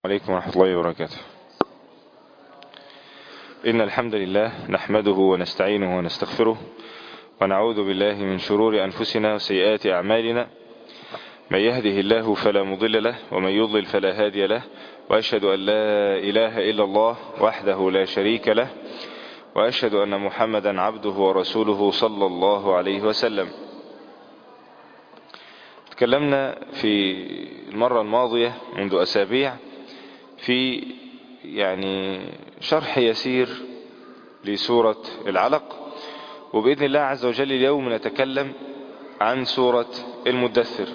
عليكم ورحمة الله وبركاته إن الحمد لله نحمده ونستعينه ونستغفره ونعوذ بالله من شرور أنفسنا وسيئات أعمالنا من يهده الله فلا مضل له ومن يضلل فلا هادي له وأشهد أن لا إله إلا الله وحده لا شريك له وأشهد أن محمدا عبده ورسوله صلى الله عليه وسلم تكلمنا في المرة الماضية منذ أسابيع في يعني شرح يسير لسورة العلق وبإذن الله عز وجل اليوم نتكلم عن سورة المدثر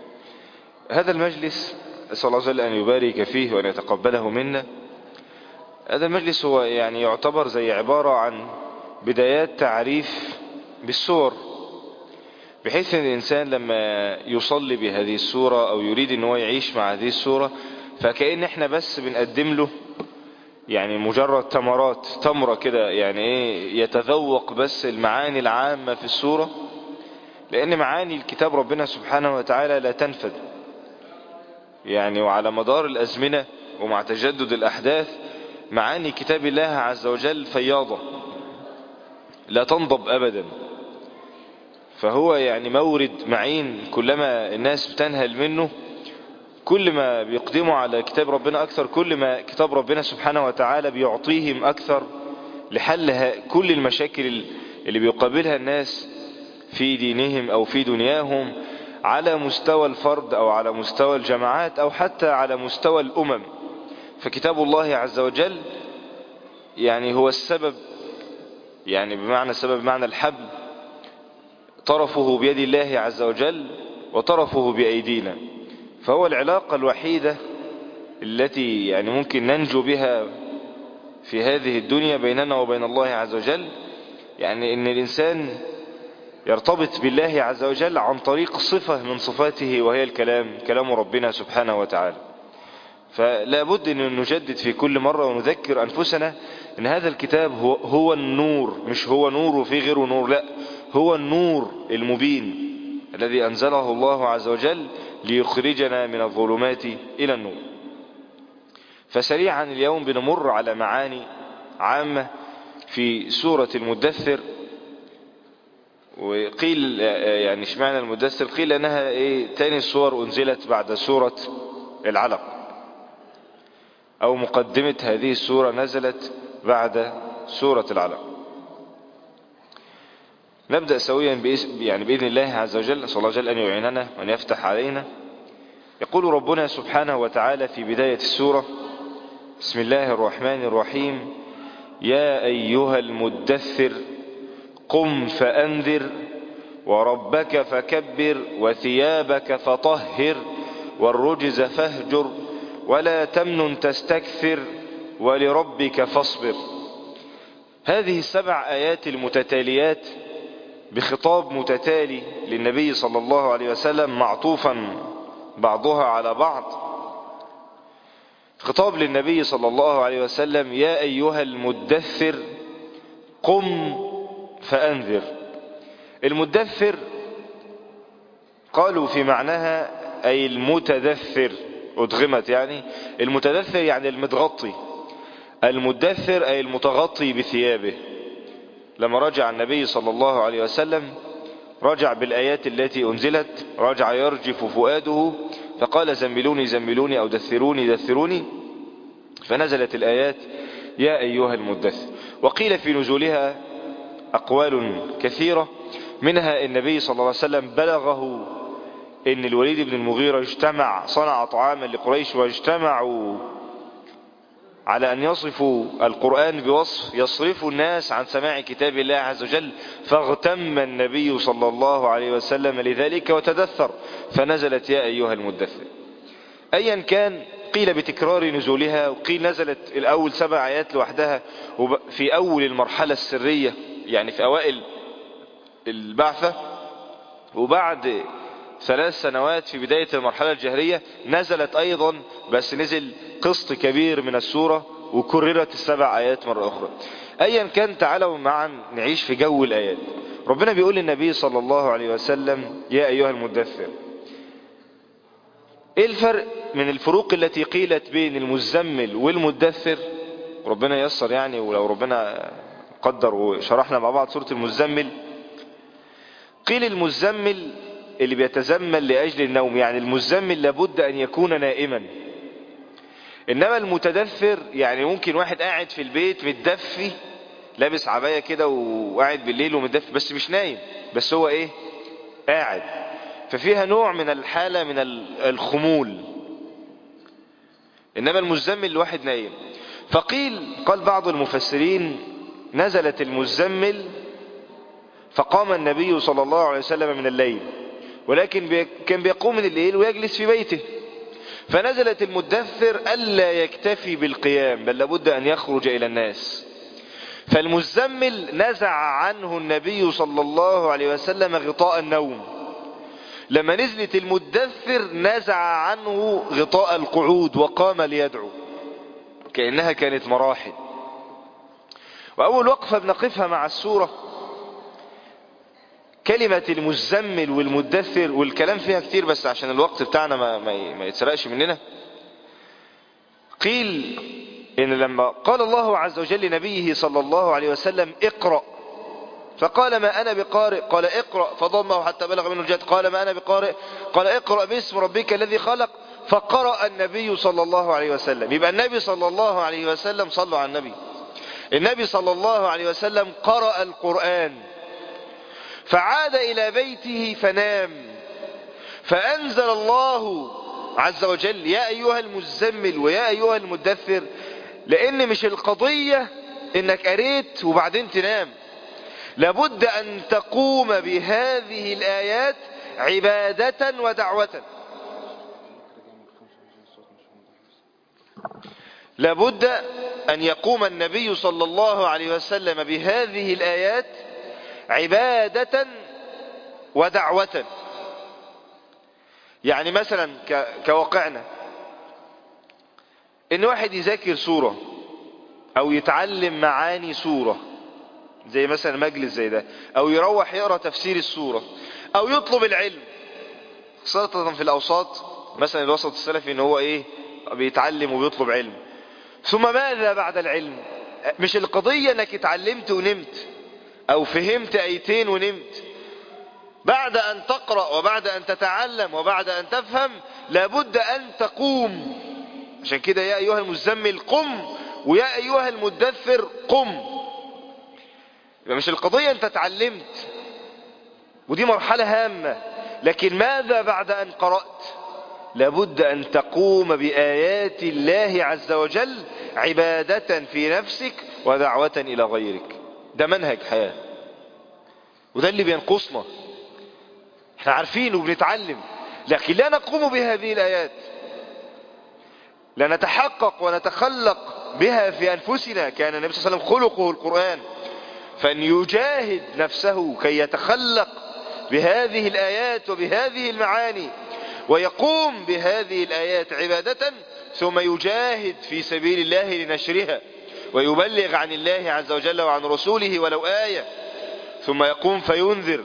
هذا المجلس أسأل الله عز وجل أن يبارك فيه وأن يتقبله منا هذا المجلس هو يعني يعتبر زي عبارة عن بدايات تعريف بالسور بحيث ان الانسان لما يصلي بهذه السورة او يريد ان هو يعيش مع هذه السورة فكأن احنا بس بنقدم له يعني مجرد تمرات تمرة كده يعني ايه يتذوق بس المعاني العامة في السورة لان معاني الكتاب ربنا سبحانه وتعالى لا تنفد يعني وعلى مدار الازمنة ومع تجدد الاحداث معاني كتاب الله عز وجل فياضة لا تنضب ابدا فهو يعني مورد معين كلما الناس بتنهل منه كل ما بيقدموا على كتاب ربنا أكثر كل ما كتاب ربنا سبحانه وتعالى بيعطيهم أكثر لحل كل المشاكل اللي بيقابلها الناس في دينهم أو في دنياهم على مستوى الفرد أو على مستوى الجماعات أو حتى على مستوى الأمم فكتاب الله عز وجل يعني هو السبب يعني بمعنى سبب معنى الحبل طرفه بيد الله عز وجل وطرفه بأيدينا فهو العلاقة الوحيدة التي يعني ممكن ننجو بها في هذه الدنيا بيننا وبين الله عز وجل يعني ان الانسان يرتبط بالله عز وجل عن طريق صفة من صفاته وهي الكلام كلام ربنا سبحانه وتعالى فلا بد ان نجدد في كل مرة ونذكر انفسنا ان هذا الكتاب هو, هو النور مش هو نور وفي غيره نور لا هو النور المبين الذي أنزله الله عز وجل ليخرجنا من الظلمات إلى النور فسريعا اليوم بنمر على معاني عامة في سورة المدثر وقيل يعني اشمعنى المدثر قيل انها ايه تاني الصور انزلت بعد سورة العلق او مقدمة هذه السورة نزلت بعد سورة العلق نبدأ سويا بإذن, يعني بإذن الله عز وجل نسأل الله جل أن يعيننا وأن يفتح علينا يقول ربنا سبحانه وتعالى في بداية السورة بسم الله الرحمن الرحيم يا أيها المدثر قم فأنذر وربك فكبر وثيابك فطهر والرجز فاهجر ولا تمنن تستكثر ولربك فاصبر هذه السبع آيات المتتاليات بخطاب متتالي للنبي صلى الله عليه وسلم معطوفا بعضها على بعض خطاب للنبي صلى الله عليه وسلم يا أيها المدثر قم فأنذر المدثر قالوا في معناها أي المتدثر أدغمت يعني المتدثر يعني المتغطي المدثر أي المتغطي بثيابه لما رجع النبي صلى الله عليه وسلم رجع بالآيات التي أنزلت رجع يرجف فؤاده فقال زملوني زملوني أو دثروني دثروني فنزلت الآيات يا أيها المدثر وقيل في نزولها أقوال كثيرة منها النبي صلى الله عليه وسلم بلغه ان الوليد بن المغيرة اجتمع صنع طعاما لقريش واجتمعوا على أن يصفوا القرآن بوصف يصرف الناس عن سماع كتاب الله عز وجل فاغتم النبي صلى الله عليه وسلم لذلك وتدثر فنزلت يا أيها المدثر أيا كان قيل بتكرار نزولها وقيل نزلت الأول سبع آيات لوحدها في أول المرحلة السرية يعني في أوائل البعثة وبعد ثلاث سنوات في بداية المرحلة الجهرية نزلت أيضا بس نزل قسط كبير من السورة وكررت السبع آيات مرة أخرى أيا كان تعالوا معا نعيش في جو الآيات ربنا بيقول للنبي صلى الله عليه وسلم يا أيها المدثر ايه الفرق من الفروق التي قيلت بين المزمل والمدثر ربنا يسر يعني ولو ربنا قدر وشرحنا مع بعض سورة المزمل قيل المزمل اللي بيتزمل لأجل النوم يعني المزمل لابد أن يكون نائما إنما المتدثر يعني ممكن واحد قاعد في البيت متدفي لابس عباية كده وقاعد بالليل ومتدفي بس مش نايم بس هو ايه قاعد ففيها نوع من الحالة من الخمول إنما المزمل الواحد نايم فقيل قال بعض المفسرين نزلت المزمل فقام النبي صلى الله عليه وسلم من الليل ولكن كان بيقوم من الليل ويجلس في بيته فنزلت المدثر ألا يكتفي بالقيام بل لابد أن يخرج إلى الناس فالمزمل نزع عنه النبي صلى الله عليه وسلم غطاء النوم لما نزلت المدثر نزع عنه غطاء القعود وقام ليدعو كأنها كانت مراحل وأول وقفة بنقفها مع السورة كلمة المزمل والمدثر والكلام فيها كتير بس عشان الوقت بتاعنا ما, ما, ما يتسرقش مننا قيل إن لما قال الله عز وجل لنبيه صلى الله عليه وسلم اقرأ فقال ما أنا بقارئ قال اقرأ فضمه حتى بلغ منه الجد قال ما أنا بقارئ قال اقرأ باسم ربك الذي خلق فقرأ النبي صلى الله عليه وسلم يبقى النبي صلى الله عليه وسلم صلوا على النبي النبي صلى الله عليه وسلم قرأ القرآن فعاد إلى بيته فنام فأنزل الله عز وجل يا أيها المزمل ويا أيها المدثر لأن مش القضية إنك قريت وبعدين تنام لابد أن تقوم بهذه الآيات عبادة ودعوة لابد أن يقوم النبي صلى الله عليه وسلم بهذه الآيات عبادة ودعوة يعني مثلا كواقعنا ان واحد يذاكر سورة او يتعلم معاني سورة زي مثلا مجلس زي ده او يروح يقرأ تفسير السورة او يطلب العلم خاصة في الاوساط مثلا الوسط السلفي ان هو ايه بيتعلم وبيطلب علم ثم ماذا بعد العلم مش القضية انك اتعلمت ونمت او فهمت ايتين ونمت بعد ان تقرأ وبعد ان تتعلم وبعد ان تفهم لابد ان تقوم عشان كده يا ايها المزمل قم ويا ايها المدثر قم يبقى مش القضية انت اتعلمت ودي مرحلة هامة لكن ماذا بعد ان قرأت لابد ان تقوم بآيات الله عز وجل عبادة في نفسك ودعوة الى غيرك ده منهج حياة وده اللي بينقصنا احنا عارفين وبنتعلم لكن لا نقوم بهذه الآيات لا نتحقق ونتخلق بها في أنفسنا كان النبي صلى الله عليه وسلم خلقه القرآن فأن يجاهد نفسه كي يتخلق بهذه الآيات وبهذه المعاني ويقوم بهذه الآيات عبادة ثم يجاهد في سبيل الله لنشرها ويبلغ عن الله عز وجل وعن رسوله ولو آية ثم يقوم فينذر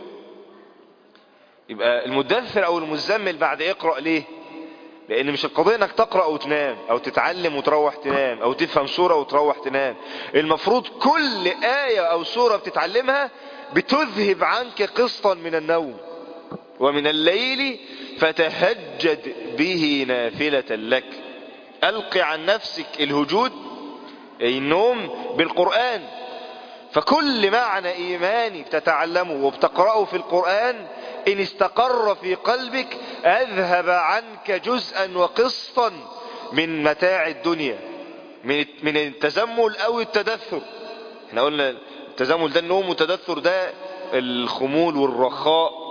يبقى المدثر او المزمل بعد اقرأ ليه لان مش القضية انك تقرأ وتنام او تتعلم وتروح تنام او تفهم سورة وتروح تنام المفروض كل آية او سورة بتتعلمها بتذهب عنك قسطا من النوم ومن الليل فتهجد به نافلة لك ألق عن نفسك الهجود أي النوم بالقرآن فكل معنى إيماني بتتعلمه وبتقرأه في القرآن إن استقر في قلبك أذهب عنك جزءا وقسطا من متاع الدنيا من من التزمل أو التدثر احنا قلنا التزمل ده النوم والتدثر ده الخمول والرخاء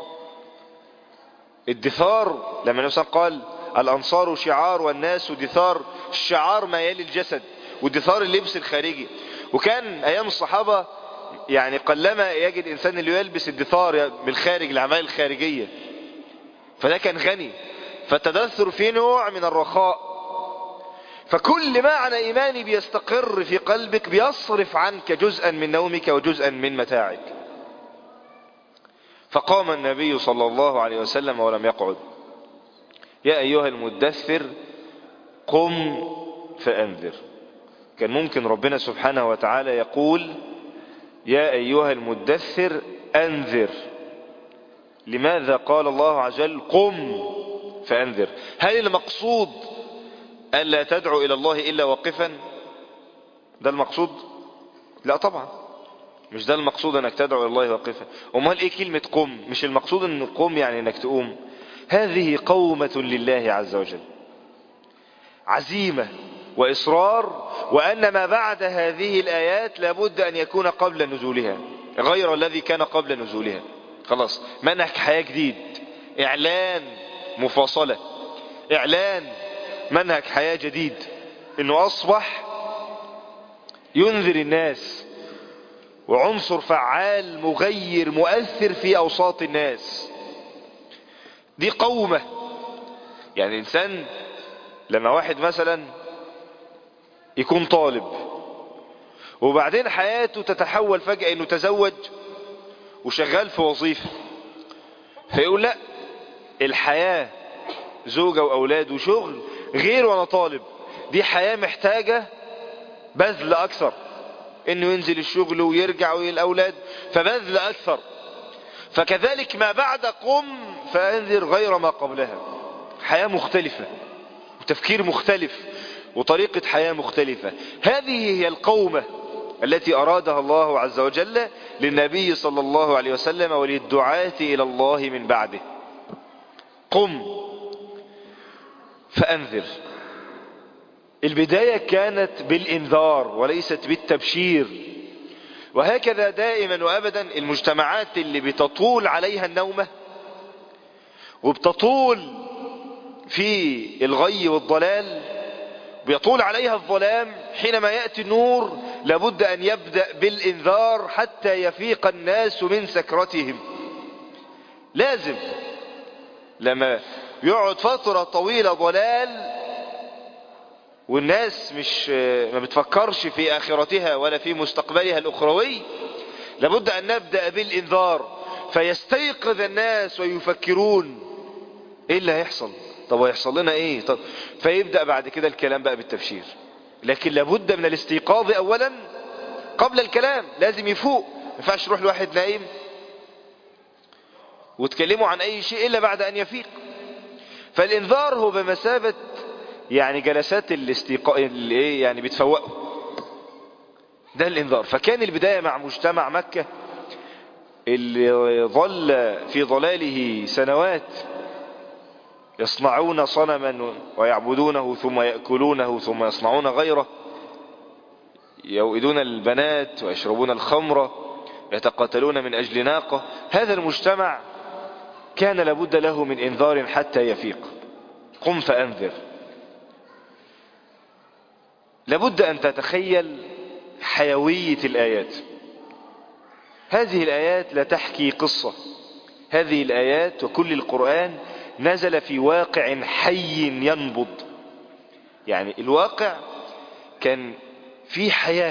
الدثار لما النبي قال الأنصار شعار والناس دثار الشعار ما يلي الجسد والدثار اللبس الخارجي وكان أيام الصحابة يعني قلما يجد إنسان اللي يلبس الدثار بالخارج الأعمال الخارجية فده كان غني فالتدثر فيه نوع من الرخاء فكل معنى إيماني بيستقر في قلبك بيصرف عنك جزءا من نومك وجزءا من متاعك فقام النبي صلى الله عليه وسلم ولم يقعد يا أيها المدثر قم فأنذر كان ممكن ربنا سبحانه وتعالى يقول يا أيها المدثر أنذر لماذا قال الله عز وجل قم فأنذر هل المقصود ألا تدعو إلى الله إلا واقفا ده المقصود لا طبعا مش ده المقصود أنك تدعو إلى الله واقفا أمال إيه كلمة قم مش المقصود أن قم يعني أنك تقوم هذه قومة لله عز وجل عزيمة وإصرار وأن ما بعد هذه الآيات لابد أن يكون قبل نزولها غير الذي كان قبل نزولها خلاص منهج حياة جديد إعلان مفاصلة إعلان منهج حياة جديد إنه أصبح ينذر الناس وعنصر فعال مغير مؤثر في أوساط الناس دي قومة يعني الإنسان لما واحد مثلا يكون طالب وبعدين حياته تتحول فجأة انه تزوج وشغال في وظيفة فيقول لا الحياة زوجة واولاد وشغل غير وانا طالب دي حياة محتاجة بذل اكثر انه ينزل الشغل ويرجع والاولاد فبذل اكثر فكذلك ما بعد قم فانذر غير ما قبلها حياة مختلفة وتفكير مختلف وطريقة حياة مختلفة هذه هي القومة التي أرادها الله عز وجل للنبي صلى الله عليه وسلم وللدعاة إلى الله من بعده قم فأنذر البداية كانت بالإنذار وليست بالتبشير وهكذا دائما وأبدا المجتمعات اللي بتطول عليها النومة وبتطول في الغي والضلال بيطول عليها الظلام حينما يأتي النور لابد أن يبدأ بالإنذار حتى يفيق الناس من سكرتهم لازم لما يقعد فترة طويلة ضلال والناس مش ما بتفكرش في آخرتها ولا في مستقبلها الأخروي لابد أن نبدأ بالإنذار فيستيقظ الناس ويفكرون ايه اللي هيحصل طب هيحصل لنا ايه طب فيبدأ بعد كده الكلام بقى بالتبشير لكن لابد من الاستيقاظ اولا قبل الكلام لازم يفوق ما ينفعش يروح لواحد نايم وتكلموا عن اي شيء الا بعد ان يفيق فالانذار هو بمثابة يعني جلسات الاستيقاظ اللي ايه يعني بتفوقوا ده الانذار فكان البداية مع مجتمع مكة اللي ظل في ضلاله سنوات يصنعون صنما ويعبدونه ثم يأكلونه ثم يصنعون غيره يوئدون البنات ويشربون الخمر يتقاتلون من أجل ناقة هذا المجتمع كان لابد له من إنذار حتى يفيق قم فأنذر لابد أن تتخيل حيوية الآيات هذه الآيات لا تحكي قصة هذه الآيات وكل القرآن نزل في واقع حي ينبض يعني الواقع كان في حياة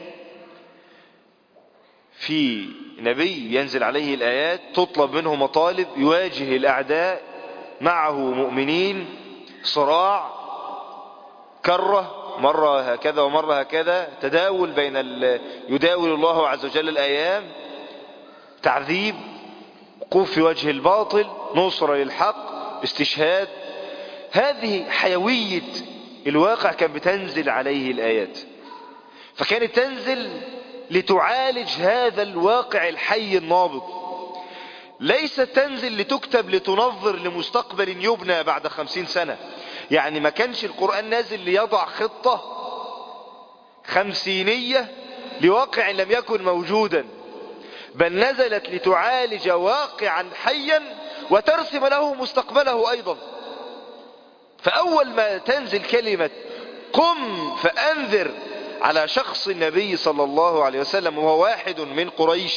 في نبي ينزل عليه الآيات تطلب منه مطالب يواجه الأعداء معه مؤمنين صراع كرة مرة هكذا ومرة هكذا تداول بين ال... يداول الله عز وجل الأيام تعذيب وقوف في وجه الباطل نصرة للحق استشهاد هذه حيوية الواقع كان بتنزل عليه الآيات فكانت تنزل لتعالج هذا الواقع الحي النابض ليست تنزل لتكتب لتنظر لمستقبل يبنى بعد خمسين سنة يعني ما كانش القرآن نازل ليضع خطة خمسينية لواقع لم يكن موجودا بل نزلت لتعالج واقعا حيا وترسم له مستقبله أيضا فأول ما تنزل كلمة قم فأنذر على شخص النبي صلى الله عليه وسلم وهو واحد من قريش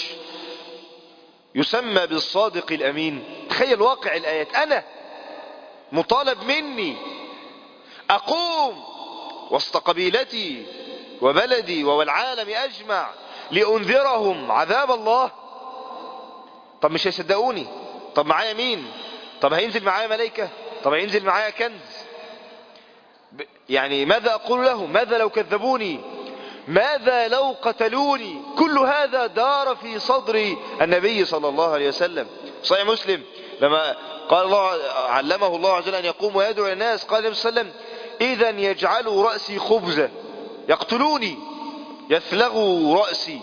يسمى بالصادق الأمين تخيل واقع الآيات أنا مطالب مني أقوم وسط قبيلتي وبلدي والعالم أجمع لأنذرهم عذاب الله طب مش هيصدقوني طب معايا مين طب هينزل معايا ملائكة طب ينزل معايا كنز ب- يعني ماذا أقول لهم ماذا لو كذبوني ماذا لو قتلوني كل هذا دار في صدر النبي صلى الله عليه وسلم صحيح مسلم لما قال الله علمه الله عز وجل أن يقوم ويدعو الناس قال النبي صلى الله عليه وسلم إذا يجعلوا رأسي خبزا يقتلوني يثلغوا رأسي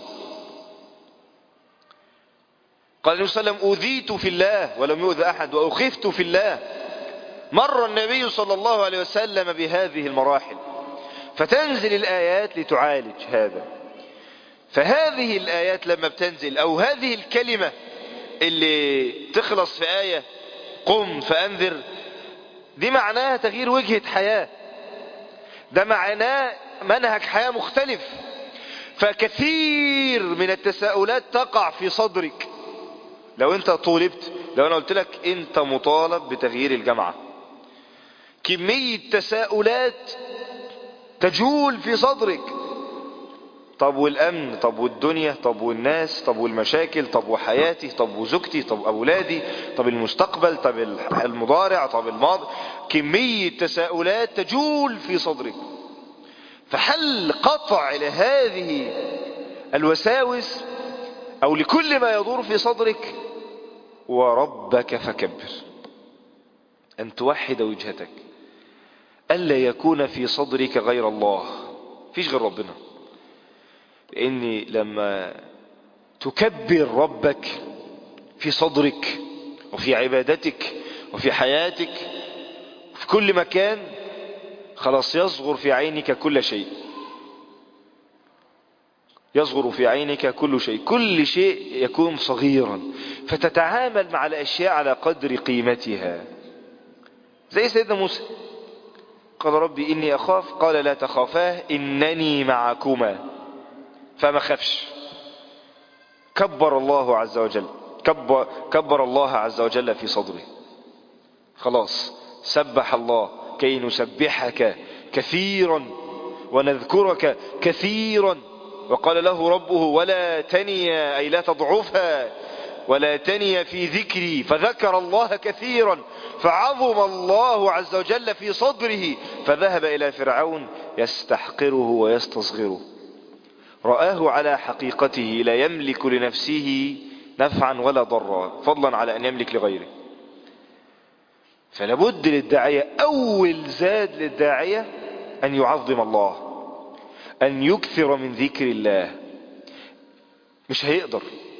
قال النبي صلى الله عليه وسلم أوذيت في الله ولم يؤذى أحد وأخفت في الله مر النبي صلى الله عليه وسلم بهذه المراحل فتنزل الآيات لتعالج هذا فهذه الآيات لما بتنزل أو هذه الكلمة اللي تخلص في آية قم فأنذر دي معناها تغيير وجهة حياة ده معناه منهج حياة مختلف فكثير من التساؤلات تقع في صدرك لو انت طولبت لو انا قلت لك انت مطالب بتغيير الجامعة كمية تساؤلات تجول في صدرك طب والامن طب والدنيا طب والناس طب والمشاكل طب وحياتي طب وزوجتي طب اولادي طب المستقبل طب المضارع طب الماضي كمية تساؤلات تجول في صدرك فحل قطع لهذه الوساوس او لكل ما يدور في صدرك وربك فكبر ان توحد وجهتك الا يكون في صدرك غير الله فيش غير ربنا لاني لما تكبر ربك في صدرك وفي عبادتك وفي حياتك وفي كل مكان خلاص يصغر في عينك كل شيء يصغر في عينك كل شيء كل شيء يكون صغيرا فتتعامل مع الأشياء على قدر قيمتها زي سيدنا موسى قال ربي إني أخاف قال لا تخافاه إنني معكما فما خافش كبر الله عز وجل كبر, كبر الله عز وجل في صدره خلاص سبح الله كي نسبحك كثيرا ونذكرك كثيرا وقال له ربه ولا تني أي لا تضعفها ولا تني في ذكري فذكر الله كثيرا فعظم الله عز وجل في صدره فذهب إلى فرعون يستحقره ويستصغره رآه على حقيقته لا يملك لنفسه نفعا ولا ضرا فضلا على أن يملك لغيره فلابد للداعية أول زاد للداعية أن يعظم الله أن يكثر من ذكر الله مش هيقدر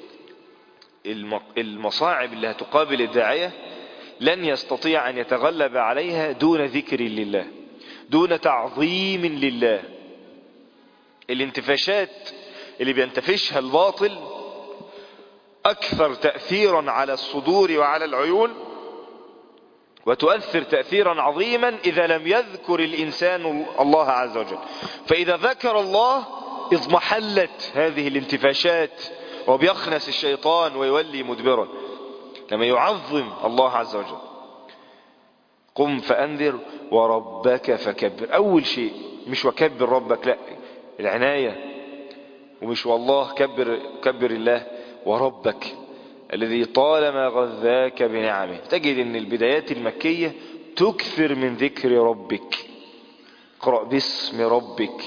المصاعب اللي هتقابل الداعية لن يستطيع أن يتغلب عليها دون ذكر لله دون تعظيم لله الانتفاشات اللي بينتفشها الباطل أكثر تأثيرا على الصدور وعلى العيون وتؤثر تأثيرا عظيما إذا لم يذكر الإنسان الله عز وجل فإذا ذكر الله اضمحلت هذه الانتفاشات وبيخنس الشيطان ويولي مدبرا لما يعظم الله عز وجل قم فأنذر وربك فكبر أول شيء مش وكبر ربك لا العناية ومش والله كبر, كبر الله وربك الذي طالما غذاك بنعمه تجد ان البدايات المكية تكثر من ذكر ربك اقرأ باسم ربك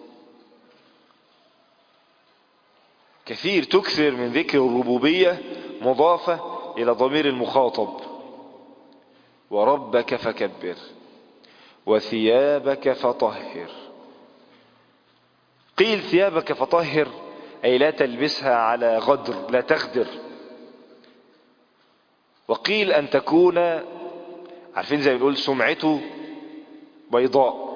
كثير تكثر من ذكر الربوبية مضافة إلى ضمير المخاطب وربك فكبر وثيابك فطهر قيل ثيابك فطهر أي لا تلبسها على غدر لا تغدر وقيل أن تكون عارفين زي ما بنقول سمعته بيضاء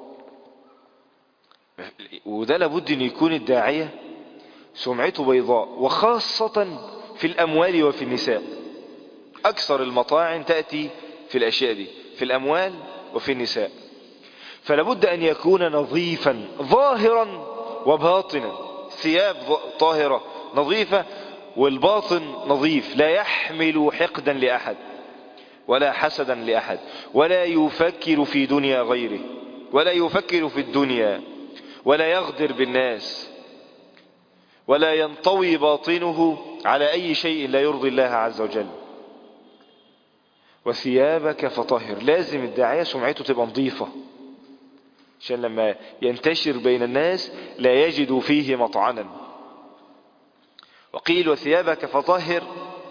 وده لابد أن يكون الداعية سمعته بيضاء وخاصة في الأموال وفي النساء أكثر المطاعن تأتي في الأشياء دي في الأموال وفي النساء فلابد أن يكون نظيفا ظاهرا وباطنا ثياب طاهرة نظيفة والباطن نظيف لا يحمل حقدا لأحد ولا حسدا لأحد ولا يفكر في دنيا غيره ولا يفكر في الدنيا ولا يغدر بالناس ولا ينطوي باطنه على أي شيء لا يرضي الله عز وجل وثيابك فطهر لازم الداعية سمعته تبقى نظيفة عشان لما ينتشر بين الناس لا يجد فيه مطعنا وقيل وثيابك فطهر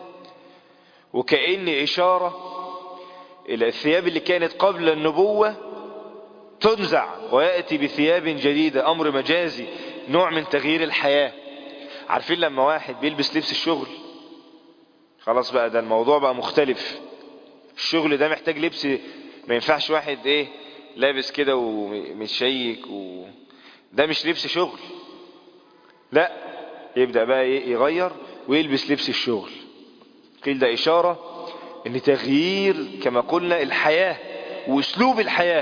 وكأن إشارة إلى الثياب اللي كانت قبل النبوة تنزع ويأتي بثياب جديدة أمر مجازي نوع من تغيير الحياة عارفين لما واحد بيلبس لبس الشغل خلاص بقى ده الموضوع بقى مختلف الشغل ده محتاج لبس ما ينفعش واحد ايه لابس كده ومتشيك و... ده مش لبس شغل لا يبدأ بقى ايه يغير ويلبس لبس الشغل قيل ده اشارة ان تغيير كما قلنا الحياة واسلوب الحياة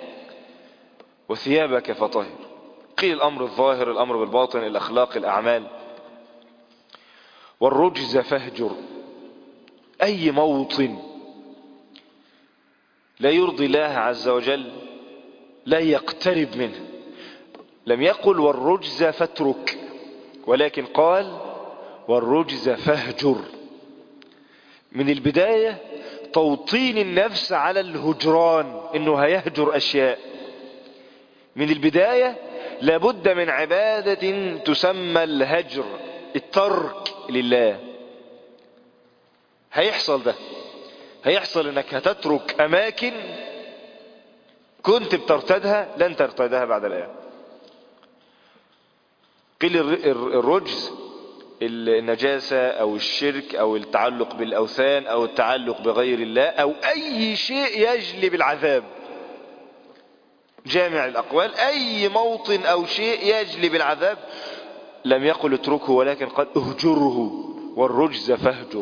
وثيابك فطهر قيل الامر الظاهر الامر بالباطن الاخلاق الاعمال والرجز فاهجر اي موطن لا يرضي الله عز وجل لا يقترب منه لم يقل والرجز فاترك ولكن قال والرجز فاهجر من البداية توطين النفس على الهجران انه هيهجر اشياء من البداية لابد من عبادة تسمى الهجر الترك لله هيحصل ده هيحصل انك هتترك اماكن كنت بترتدها لن ترتدها بعد الآن قيل الرجز النجاسة او الشرك او التعلق بالاوثان او التعلق بغير الله او اي شيء يجلب العذاب جامع الاقوال اي موطن او شيء يجلب العذاب لم يقل اتركه ولكن قال اهجره والرجز فاهجر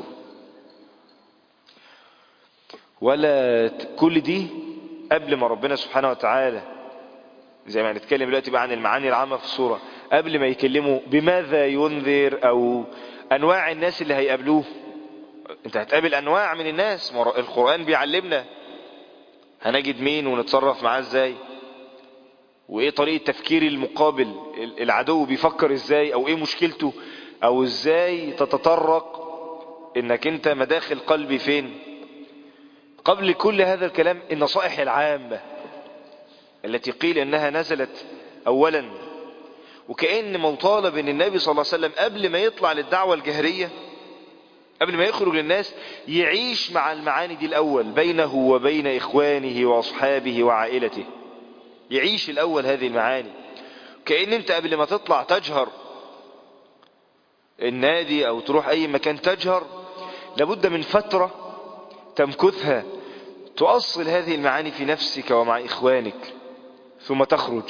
ولا كل دي قبل ما ربنا سبحانه وتعالى زي ما هنتكلم دلوقتي بقى عن المعاني العامة في الصورة قبل ما يكلموا بماذا ينذر او انواع الناس اللي هيقابلوه انت هتقابل انواع من الناس القرآن بيعلمنا هنجد مين ونتصرف معاه ازاي وايه طريقة تفكير المقابل العدو بيفكر ازاي او ايه مشكلته او ازاي تتطرق انك انت مداخل قلبي فين قبل كل هذا الكلام النصائح العامة التي قيل انها نزلت اولا وكأن مطالب ان النبي صلى الله عليه وسلم قبل ما يطلع للدعوة الجهرية قبل ما يخرج للناس يعيش مع المعاني دي الاول بينه وبين اخوانه واصحابه وعائلته يعيش الاول هذه المعاني كأن انت قبل ما تطلع تجهر النادي او تروح اي مكان تجهر لابد من فترة تمكثها تؤصل هذه المعاني في نفسك ومع إخوانك ثم تخرج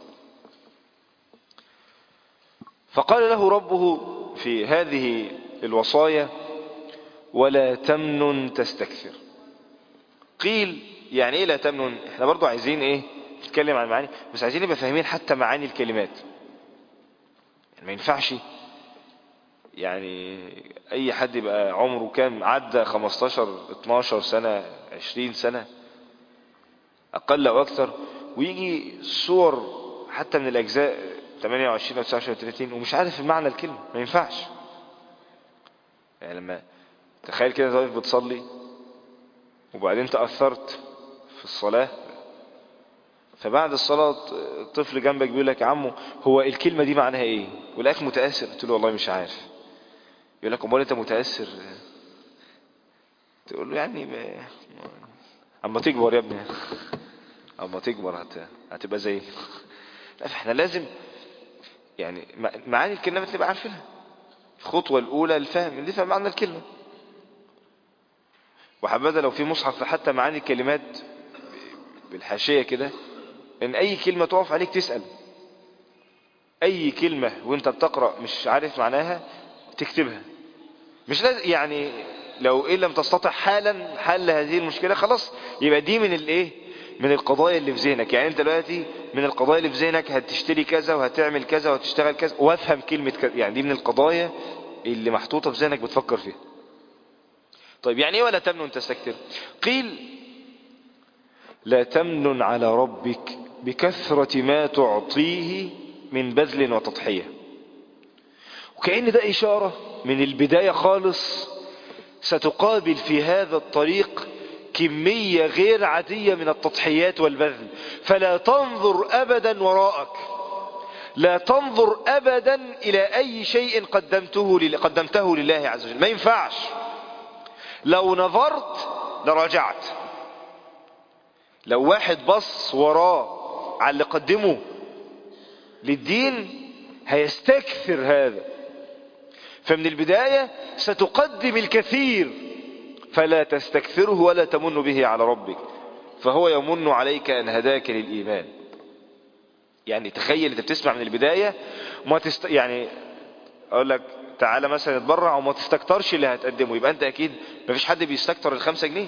فقال له ربه في هذه الوصايا ولا تمنن تستكثر قيل يعني ايه لا تمنن احنا برضو عايزين ايه نتكلم عن معاني بس عايزين نبقى فاهمين حتى معاني الكلمات يعني ما ينفعش يعني اي حد يبقى عمره كام عدى 15 12 سنة 20 سنة اقل او اكثر ويجي صور حتى من الاجزاء 28 او 29 او 30 ومش عارف معنى الكلمة ما ينفعش يعني لما تخيل كده واقف بتصلي وبعدين تأثرت في الصلاة فبعد الصلاة الطفل جنبك بيقول لك يا عمو هو الكلمة دي معناها ايه ولقاك متأثر قلت له والله مش عارف يقول لك امال انت متأثر تقول له يعني ما... اما تكبر يا ابني اما تكبر هت... هتبقى زي لا فاحنا لازم يعني معاني الكلمات نبقى عارفينها الخطوة الاولى الفهم نفهم معنى الكلمة وحبذا لو في مصحف حتى معاني الكلمات بالحاشية كده ان اي كلمة تقف عليك تسأل اي كلمة وانت بتقرأ مش عارف معناها تكتبها مش لازم يعني لو إن لم تستطع حالا حل هذه المشكلة خلاص يبقى دي من الايه من القضايا اللي في ذهنك يعني انت دلوقتي من القضايا اللي في ذهنك هتشتري كذا وهتعمل كذا وهتشتغل كذا وافهم كلمة كذا يعني دي من القضايا اللي محطوطة في ذهنك بتفكر فيها طيب يعني ايه ولا تمنن تستكتر قيل لا تمنن على ربك بكثرة ما تعطيه من بذل وتضحية وكأن ده إشارة من البداية خالص ستقابل في هذا الطريق كمية غير عادية من التضحيات والبذل فلا تنظر أبدا وراءك لا تنظر أبدا إلى أي شيء قدمته, لله قدمته لله عز وجل ما ينفعش لو نظرت لراجعت لو واحد بص وراه على اللي قدمه للدين هيستكثر هذا فمن البداية ستقدم الكثير فلا تستكثره ولا تمن به على ربك فهو يمن عليك أن هداك للإيمان يعني تخيل انت بتسمع من البداية ما تست... يعني اقول لك تعالى مثلا اتبرع وما تستكترش اللي هتقدمه يبقى انت اكيد ما فيش حد بيستكتر الخمسة جنيه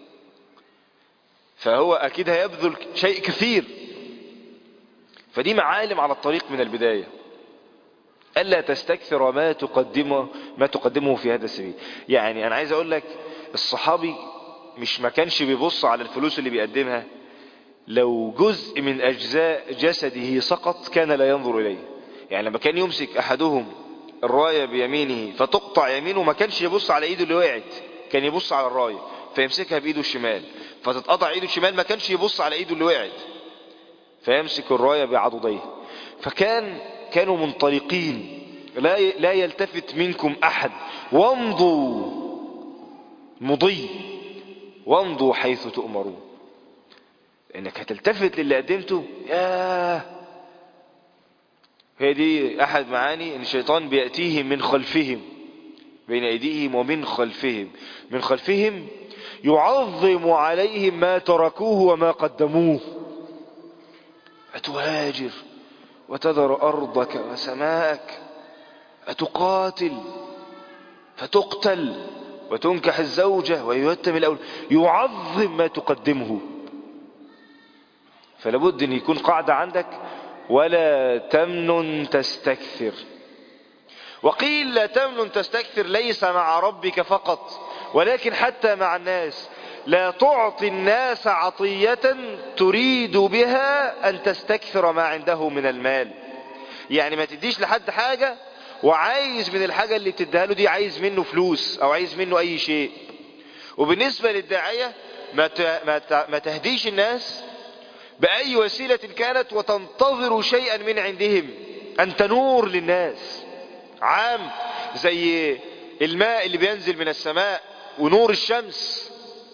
فهو اكيد هيبذل شيء كثير فدي معالم على الطريق من البداية ألا تستكثر ما تقدمه ما تقدمه في هذا السبيل يعني أنا عايز أقول لك الصحابي مش ما كانش بيبص على الفلوس اللي بيقدمها لو جزء من أجزاء جسده سقط كان لا ينظر إليه يعني لما كان يمسك أحدهم الراية بيمينه فتقطع يمينه ما كانش يبص على إيده اللي وقعت كان يبص على الراية فيمسكها بإيده الشمال فتتقطع إيده الشمال ما كانش يبص على إيده اللي وقعت فيمسك الراية بعضديه فكان كانوا منطلقين لا لا يلتفت منكم أحد وامضوا مضي وامضوا حيث تؤمرون انك هتلتفت للي قدمته ياه هي دي احد معاني ان الشيطان بيأتيهم من خلفهم بين ايديهم ومن خلفهم من خلفهم يعظم عليهم ما تركوه وما قدموه أتهاجر وتذر أرضك وسماءك أتقاتل فتقتل وتنكح الزوجة ويتم الأول يعظم ما تقدمه فلابد أن يكون قاعدة عندك ولا تمنن تستكثر وقيل لا تمنن تستكثر ليس مع ربك فقط ولكن حتى مع الناس لا تعطي الناس عطية تريد بها أن تستكثر ما عنده من المال يعني ما تديش لحد حاجة وعايز من الحاجة اللي بتديها له دي عايز منه فلوس أو عايز منه أي شيء وبالنسبة للداعية ما ما تهديش الناس بأي وسيلة كانت وتنتظر شيئا من عندهم أن تنور للناس عام زي الماء اللي بينزل من السماء ونور الشمس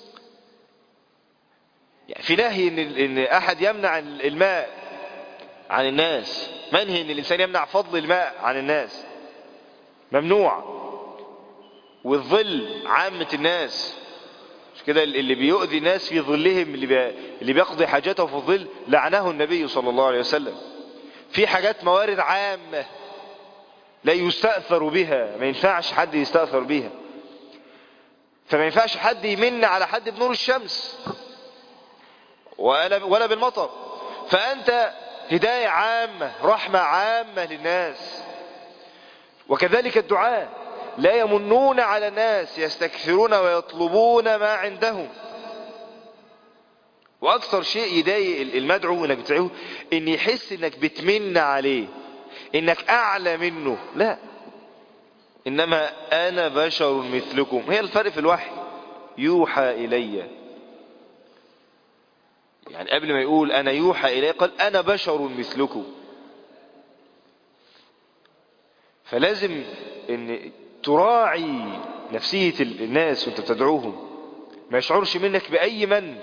يعني في نهي ان, إن احد يمنع الماء عن الناس منهي ان الانسان يمنع فضل الماء عن الناس ممنوع والظل عامة الناس مش كده اللي بيؤذي الناس في ظلهم اللي, بي... اللي بيقضي حاجته في الظل لعنه النبي صلى الله عليه وسلم في حاجات موارد عامة لا يستأثر بها ما ينفعش حد يستأثر بها فما ينفعش حد يمن على حد بنور الشمس ولا ولا بالمطر فأنت هداية عامة رحمة عامة للناس وكذلك الدعاء لا يمنون على الناس يستكثرون ويطلبون ما عندهم وأكثر شيء يضايق المدعو انك بتدعوه ان يحس انك بتمن عليه انك اعلى منه لا انما انا بشر مثلكم هي الفرق في الوحي يوحى الي يعني قبل ما يقول انا يوحى الي قال انا بشر مثلكم فلازم ان تراعي نفسية الناس وانت بتدعوهم ما يشعرش منك بأي من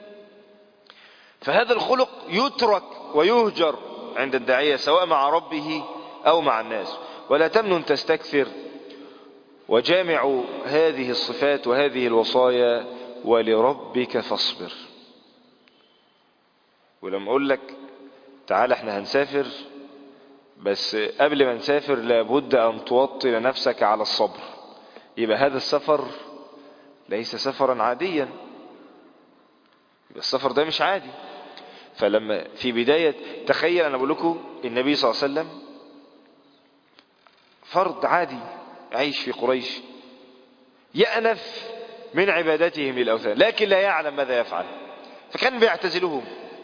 فهذا الخلق يترك ويهجر عند الداعية سواء مع ربه أو مع الناس ولا تمنن تستكثر وجامع هذه الصفات وهذه الوصايا ولربك فاصبر ولما أقول لك تعال احنا هنسافر بس قبل ما نسافر لابد أن توطن نفسك على الصبر يبقى هذا السفر ليس سفرا عاديا يبقى السفر ده مش عادي فلما في بداية تخيل أنا بقول لكم النبي صلى الله عليه وسلم فرد عادي عايش في قريش يأنف من عبادتهم للأوثان لكن لا يعلم ماذا يفعل فكان بيعتزلهم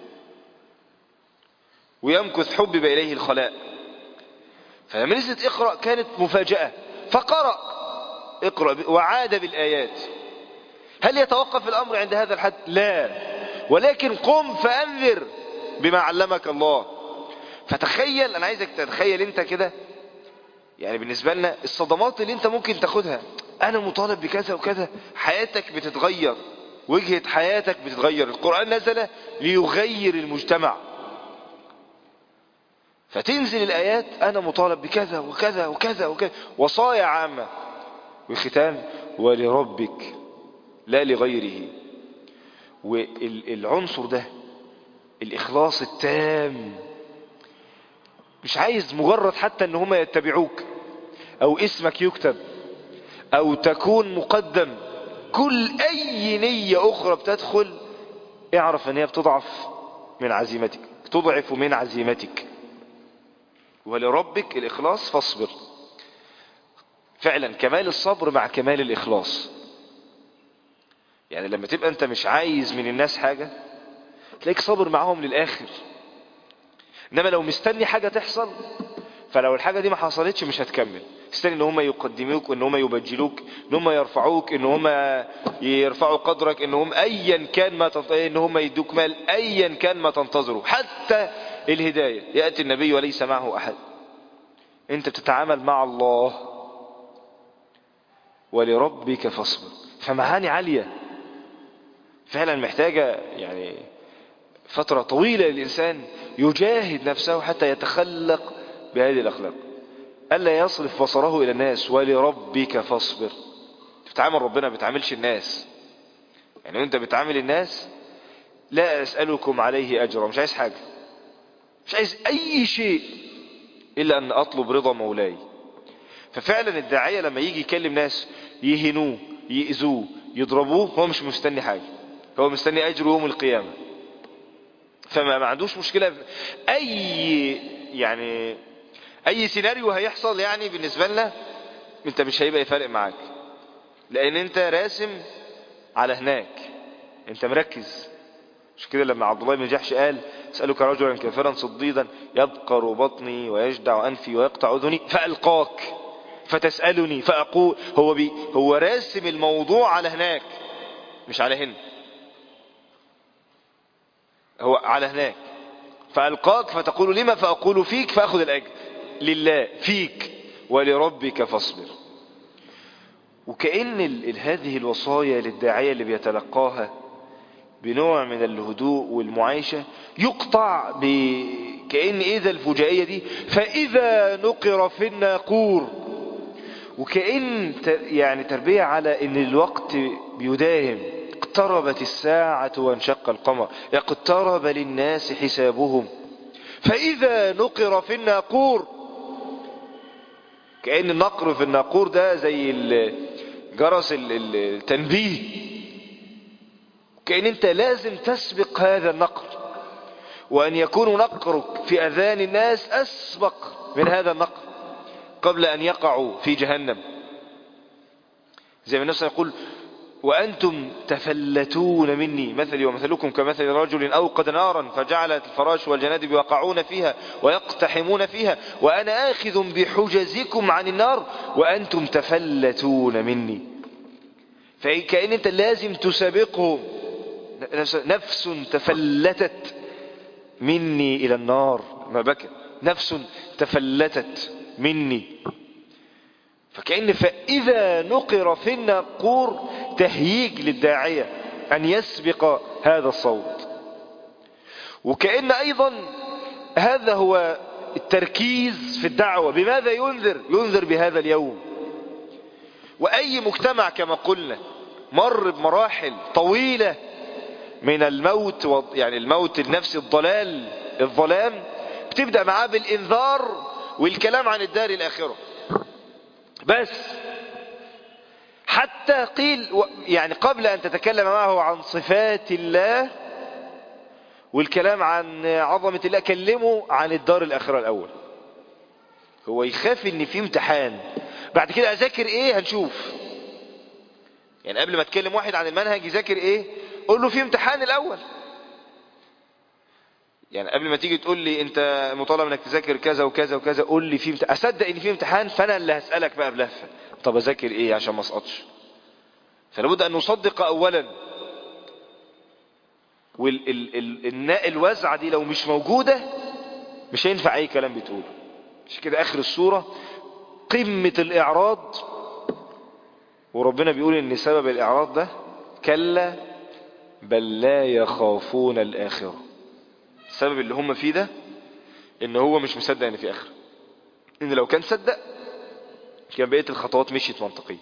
ويمكث حبب إليه الخلاء فلما نزلت اقرأ كانت مفاجأة فقرأ اقرأ وعاد بالآيات هل يتوقف الأمر عند هذا الحد لا ولكن قم فأنذر بما علمك الله فتخيل أنا عايزك تتخيل أنت كده يعني بالنسبة لنا الصدمات اللي أنت ممكن تاخدها أنا مطالب بكذا وكذا حياتك بتتغير وجهة حياتك بتتغير القرآن نزل ليغير المجتمع فتنزل الآيات أنا مطالب بكذا وكذا وكذا وكذا وصايا عامة والختام ولربك لا لغيره والعنصر ده الإخلاص التام مش عايز مجرد حتى ان هم يتبعوك او اسمك يكتب او تكون مقدم كل اي نية اخرى بتدخل اعرف ان هي بتضعف من عزيمتك تضعف من عزيمتك ولربك الاخلاص فاصبر فعلا كمال الصبر مع كمال الاخلاص يعني لما تبقى انت مش عايز من الناس حاجة تلاقيك صابر معاهم للاخر انما لو مستني حاجة تحصل فلو الحاجة دي ما حصلتش مش هتكمل استني ان هم يقدموك ان هم يبجلوك ان هم يرفعوك ان هم يرفعوا قدرك ان هم ايا كان ما تنت... ان هم يدوك مال ايا كان ما تنتظره حتى الهداية يأتي النبي وليس معه احد انت بتتعامل مع الله ولربك فاصبر فمعاني عالية فعلا محتاجة يعني فترة طويلة للإنسان يجاهد نفسه حتى يتخلق بهذه الأخلاق ألا يصرف بصره إلى الناس ولربك فاصبر بتعامل ربنا بتعاملش الناس يعني أنت بتعامل الناس لا أسألكم عليه أجرا مش عايز حاجة مش عايز أي شيء إلا أن أطلب رضا مولاي ففعلا الداعية لما يجي يكلم ناس يهنوه يأذوه يضربوه هو مش مستني حاجة هو مستني أجر يوم القيامة فما ما عندوش مشكلة أي يعني أي سيناريو هيحصل يعني بالنسبة لنا أنت مش هيبقى فارق معاك لأن أنت راسم على هناك أنت مركز مش كده لما عبد الله بن جحش قال اسألك رجلا كافرا صديدا يبقر بطني ويجدع أنفي ويقطع أذني فألقاك فتسألني فأقول هو بي هو راسم الموضوع على هناك مش على هنا هو على هناك فألقاك فتقول لما فأقول فيك فأخذ الأجر لله فيك ولربك فاصبر وكأن ال ال هذه الوصايا للداعية اللي بيتلقاها بنوع من الهدوء والمعايشة يقطع ب كأن إذا الفجائية دي فإذا نقر في الناقور وكأن يعني تربية على ان الوقت بيداهم اقتربت الساعة وانشق القمر اقترب للناس حسابهم فإذا نقر في الناقور كأن النقر في الناقور ده زي جرس التنبيه كأن انت لازم تسبق هذا النقر وأن يكون نقرك في أذان الناس أسبق من هذا النقر قبل أن يقعوا في جهنم زي ما النفس يقول وأنتم تفلتون مني مثلي ومثلكم كمثل رجل أوقد نارا فجعلت الفراش والجنادب يقعون فيها ويقتحمون فيها وأنا آخذ بحجزكم عن النار وأنتم تفلتون مني فكأن أنت لازم تسابقهم نفس تفلتت مني إلى النار ما بكى نفس تفلتت مني فكأن فإذا نقر في الناقور تهييج للداعية أن يسبق هذا الصوت وكأن أيضا هذا هو التركيز في الدعوة بماذا ينذر ينذر بهذا اليوم وأي مجتمع كما قلنا مر بمراحل طويلة من الموت يعني الموت النفسي الضلال الظلام بتبدأ معاه بالإنذار والكلام عن الدار الآخرة بس حتى قيل يعني قبل أن تتكلم معه عن صفات الله والكلام عن عظمة الله كلمه عن الدار الآخرة الأول هو يخاف ان في امتحان بعد كده اذاكر ايه هنشوف يعني قبل ما تكلم واحد عن المنهج يذاكر ايه قول له في امتحان الاول يعني قبل ما تيجي تقول لي انت مطالب انك تذاكر كذا وكذا وكذا قول لي في امتحان اصدق ان في امتحان فانا اللي هسالك بقى بلفه طب اذاكر ايه عشان ما اسقطش فلابد أن نصدق أولا والوزعة دي لو مش موجودة مش هينفع أي كلام بتقوله مش كده آخر السورة قمة الإعراض وربنا بيقول إن سبب الإعراض ده كلا بل لا يخافون الآخرة السبب اللي هم فيه ده إن هو مش مصدق إن في آخرة إن لو كان صدق كان بقية الخطوات مشيت منطقية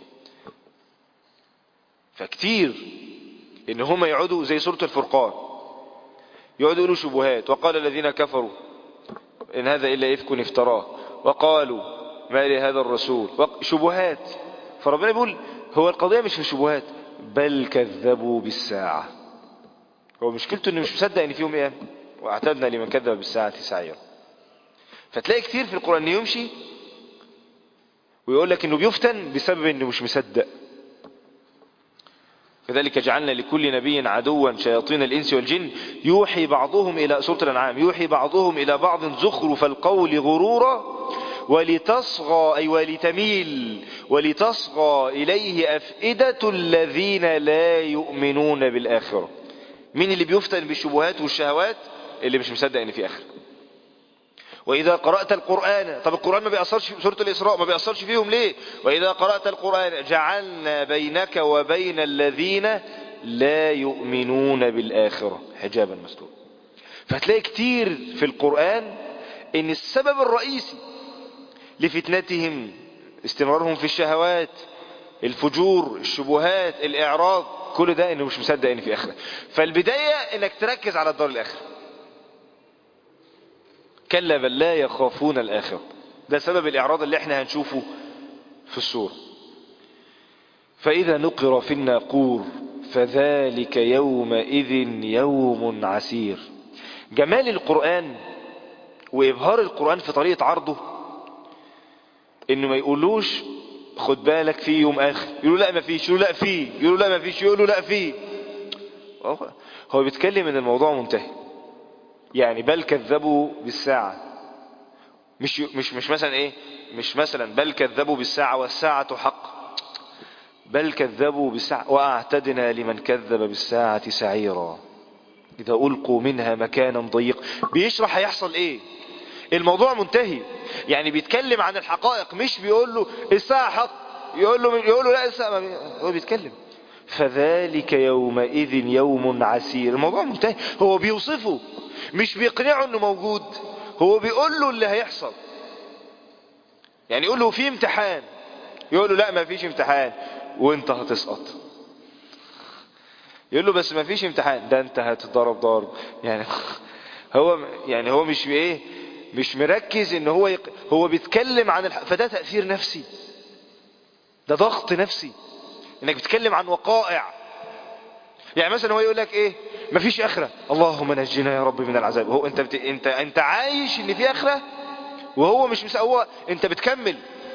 فكتير إن هم يقعدوا زي سورة الفرقان يقعدوا يقولوا شبهات وقال الذين كفروا إن هذا إلا إفك افتراه وقالوا ما لهذا الرسول شبهات فربنا بيقول هو القضية مش في شبهات بل كذبوا بالساعة هو مشكلته انه مش مصدق ان فيهم ايام واعتدنا لمن كذب بالساعة سعيرا فتلاقي كتير في القرآن انه يمشي ويقول لك انه بيفتن بسبب انه مش مصدق كذلك جعلنا لكل نبي عدوا شياطين الإنس والجن يوحي بعضهم إلى سورة الأنعام يوحي بعضهم إلى بعض زخرف القول غرورا ولتصغى أي ولتميل ولتصغى إليه أفئدة الذين لا يؤمنون بالآخرة مين اللي بيفتن بالشبهات والشهوات اللي مش مصدق ان في آخرة وإذا قرأت القرآن طب القرآن ما بيأثرش في سورة الإسراء ما بيأثرش فيهم ليه وإذا قرأت القرآن جعلنا بينك وبين الذين لا يؤمنون بالآخرة حجابا مسلوب فهتلاقي كتير في القرآن ان السبب الرئيسي لفتنتهم استمرارهم في الشهوات الفجور الشبهات الإعراض كل ده انه مش مصدق ان في آخرة فالبداية انك تركز على الدار الآخرة كلا بل لا يخافون الآخرة ده سبب الإعراض اللي احنا هنشوفه في السورة فإذا نقر في الناقور فذلك يومئذ يوم عسير جمال القرآن وإظهار القرآن في طريقة عرضه إنه ما يقولوش خد بالك في يوم آخر يقولوا لا ما فيش يقولوا لا فيه يقولوا لا ما فيش يقولوا لا فيه هو بيتكلم ان الموضوع منتهي يعني بل كذبوا بالساعة مش مش مش مثلا ايه مش مثلا بل كذبوا بالساعة والساعة حق بل كذبوا بالساعة واعتدنا لمن كذب بالساعة سعيرا اذا القوا منها مكانا ضيق بيشرح هيحصل ايه الموضوع منتهي يعني بيتكلم عن الحقائق مش بيقول له الساعة حق يقول له يقول له لا الساعة هو بيتكلم فذلك يومئذ يوم عسير الموضوع منتهي هو بيوصفه مش بيقنعه انه موجود هو بيقول له اللي هيحصل يعني يقول له في امتحان يقول له لا ما فيش امتحان وانت هتسقط يقول له بس ما فيش امتحان ده انت هتضرب ضرب يعني هو يعني هو مش ايه مش مركز ان هو يق... هو بيتكلم عن الح... فده تأثير نفسي ده ضغط نفسي انك بتتكلم عن وقائع يعني مثلا هو يقول لك ايه مفيش اخره اللهم نجنا يا رب من العذاب هو انت بت... انت انت عايش ان في اخره وهو مش مس... هو انت بتكمل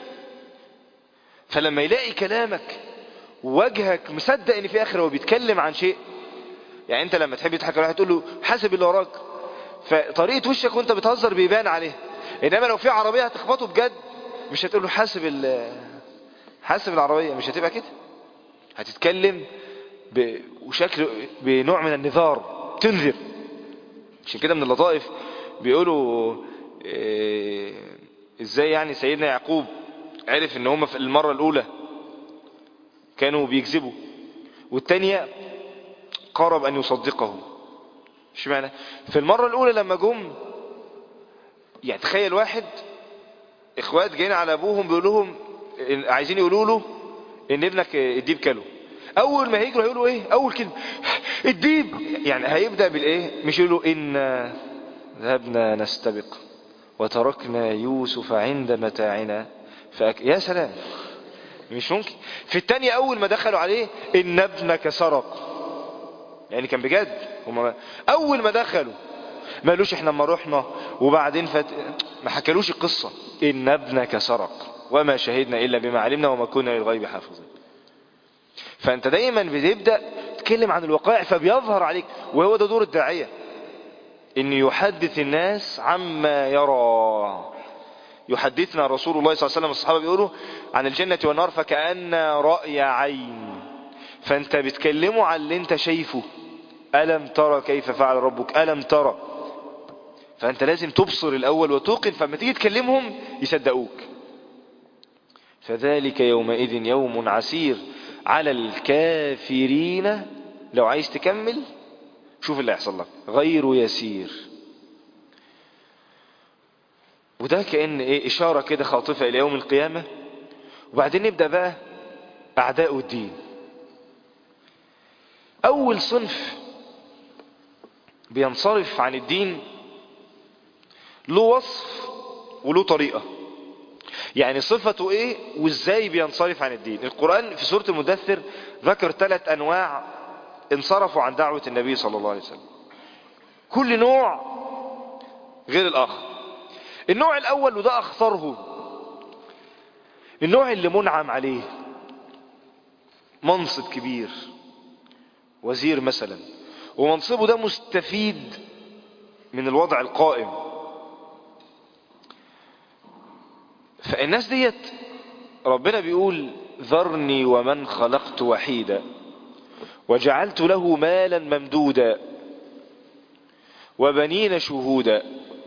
فلما يلاقي كلامك وجهك مصدق ان في اخره وبيتكلم عن شيء يعني انت لما تحب تضحك على واحد تقول له حاسب اللي وراك فطريقه وشك وانت بتهزر بيبان عليه انما لو في عربيه هتخبطه بجد مش هتقول له حاسب ال حاسب العربيه مش هتبقى كده هتتكلم ب... وشكل بنوع من النذار تنذر عشان كده من اللطائف بيقولوا إيه... ازاي يعني سيدنا يعقوب عرف ان هم في المره الاولى كانوا بيكذبوا والتانية قرب ان يصدقه مش معنى في المرة الاولى لما جم يعني تخيل واحد اخوات جايين على ابوهم بيقول لهم عايزين يقولوا له ان ابنك الديب كله اول ما هيجروا هيقولوا ايه اول كلمة الديب يعني هيبدأ بالايه مش يقولوا ان ذهبنا نستبق وتركنا يوسف عند متاعنا فأك... يا سلام مش ممكن في التانية اول ما دخلوا عليه ان ابنك سرق يعني كان بجد هم اول ما دخلوا ما قالوش احنا لما رحنا وبعدين فت... ما حكالوش القصة ان ابنك سرق وما شهدنا الا بما علمنا وما كنا للغيب حافظين فانت دايما بتبدأ تتكلم عن الوقائع فبيظهر عليك وهو ده دور الداعية ان يحدث الناس عما يرى يحدثنا رسول الله صلى الله عليه وسلم الصحابة بيقولوا عن الجنة والنار فكأن رأي عين فانت بتكلمه عن اللي انت شايفه ألم ترى كيف فعل ربك ألم ترى فانت لازم تبصر الأول وتوقن فلما تيجي تكلمهم يصدقوك فذلك يومئذ يوم عسير على الكافرين لو عايز تكمل شوف اللي هيحصل لك غير يسير وده كأن ايه اشارة كده خاطفة الى يوم القيامة وبعدين نبدأ بقى اعداء الدين اول صنف بينصرف عن الدين له وصف وله طريقة يعني صفته ايه وازاي بينصرف عن الدين القرآن في سورة المدثر ذكر ثلاث انواع انصرفوا عن دعوة النبي صلى الله عليه وسلم كل نوع غير الاخر النوع الاول وده اخطرهم النوع اللي منعم عليه منصب كبير وزير مثلا ومنصبه ده مستفيد من الوضع القائم فالناس ديت ربنا بيقول ذرني ومن خلقت وحيدا وجعلت له مالا ممدودا وبنين شهودا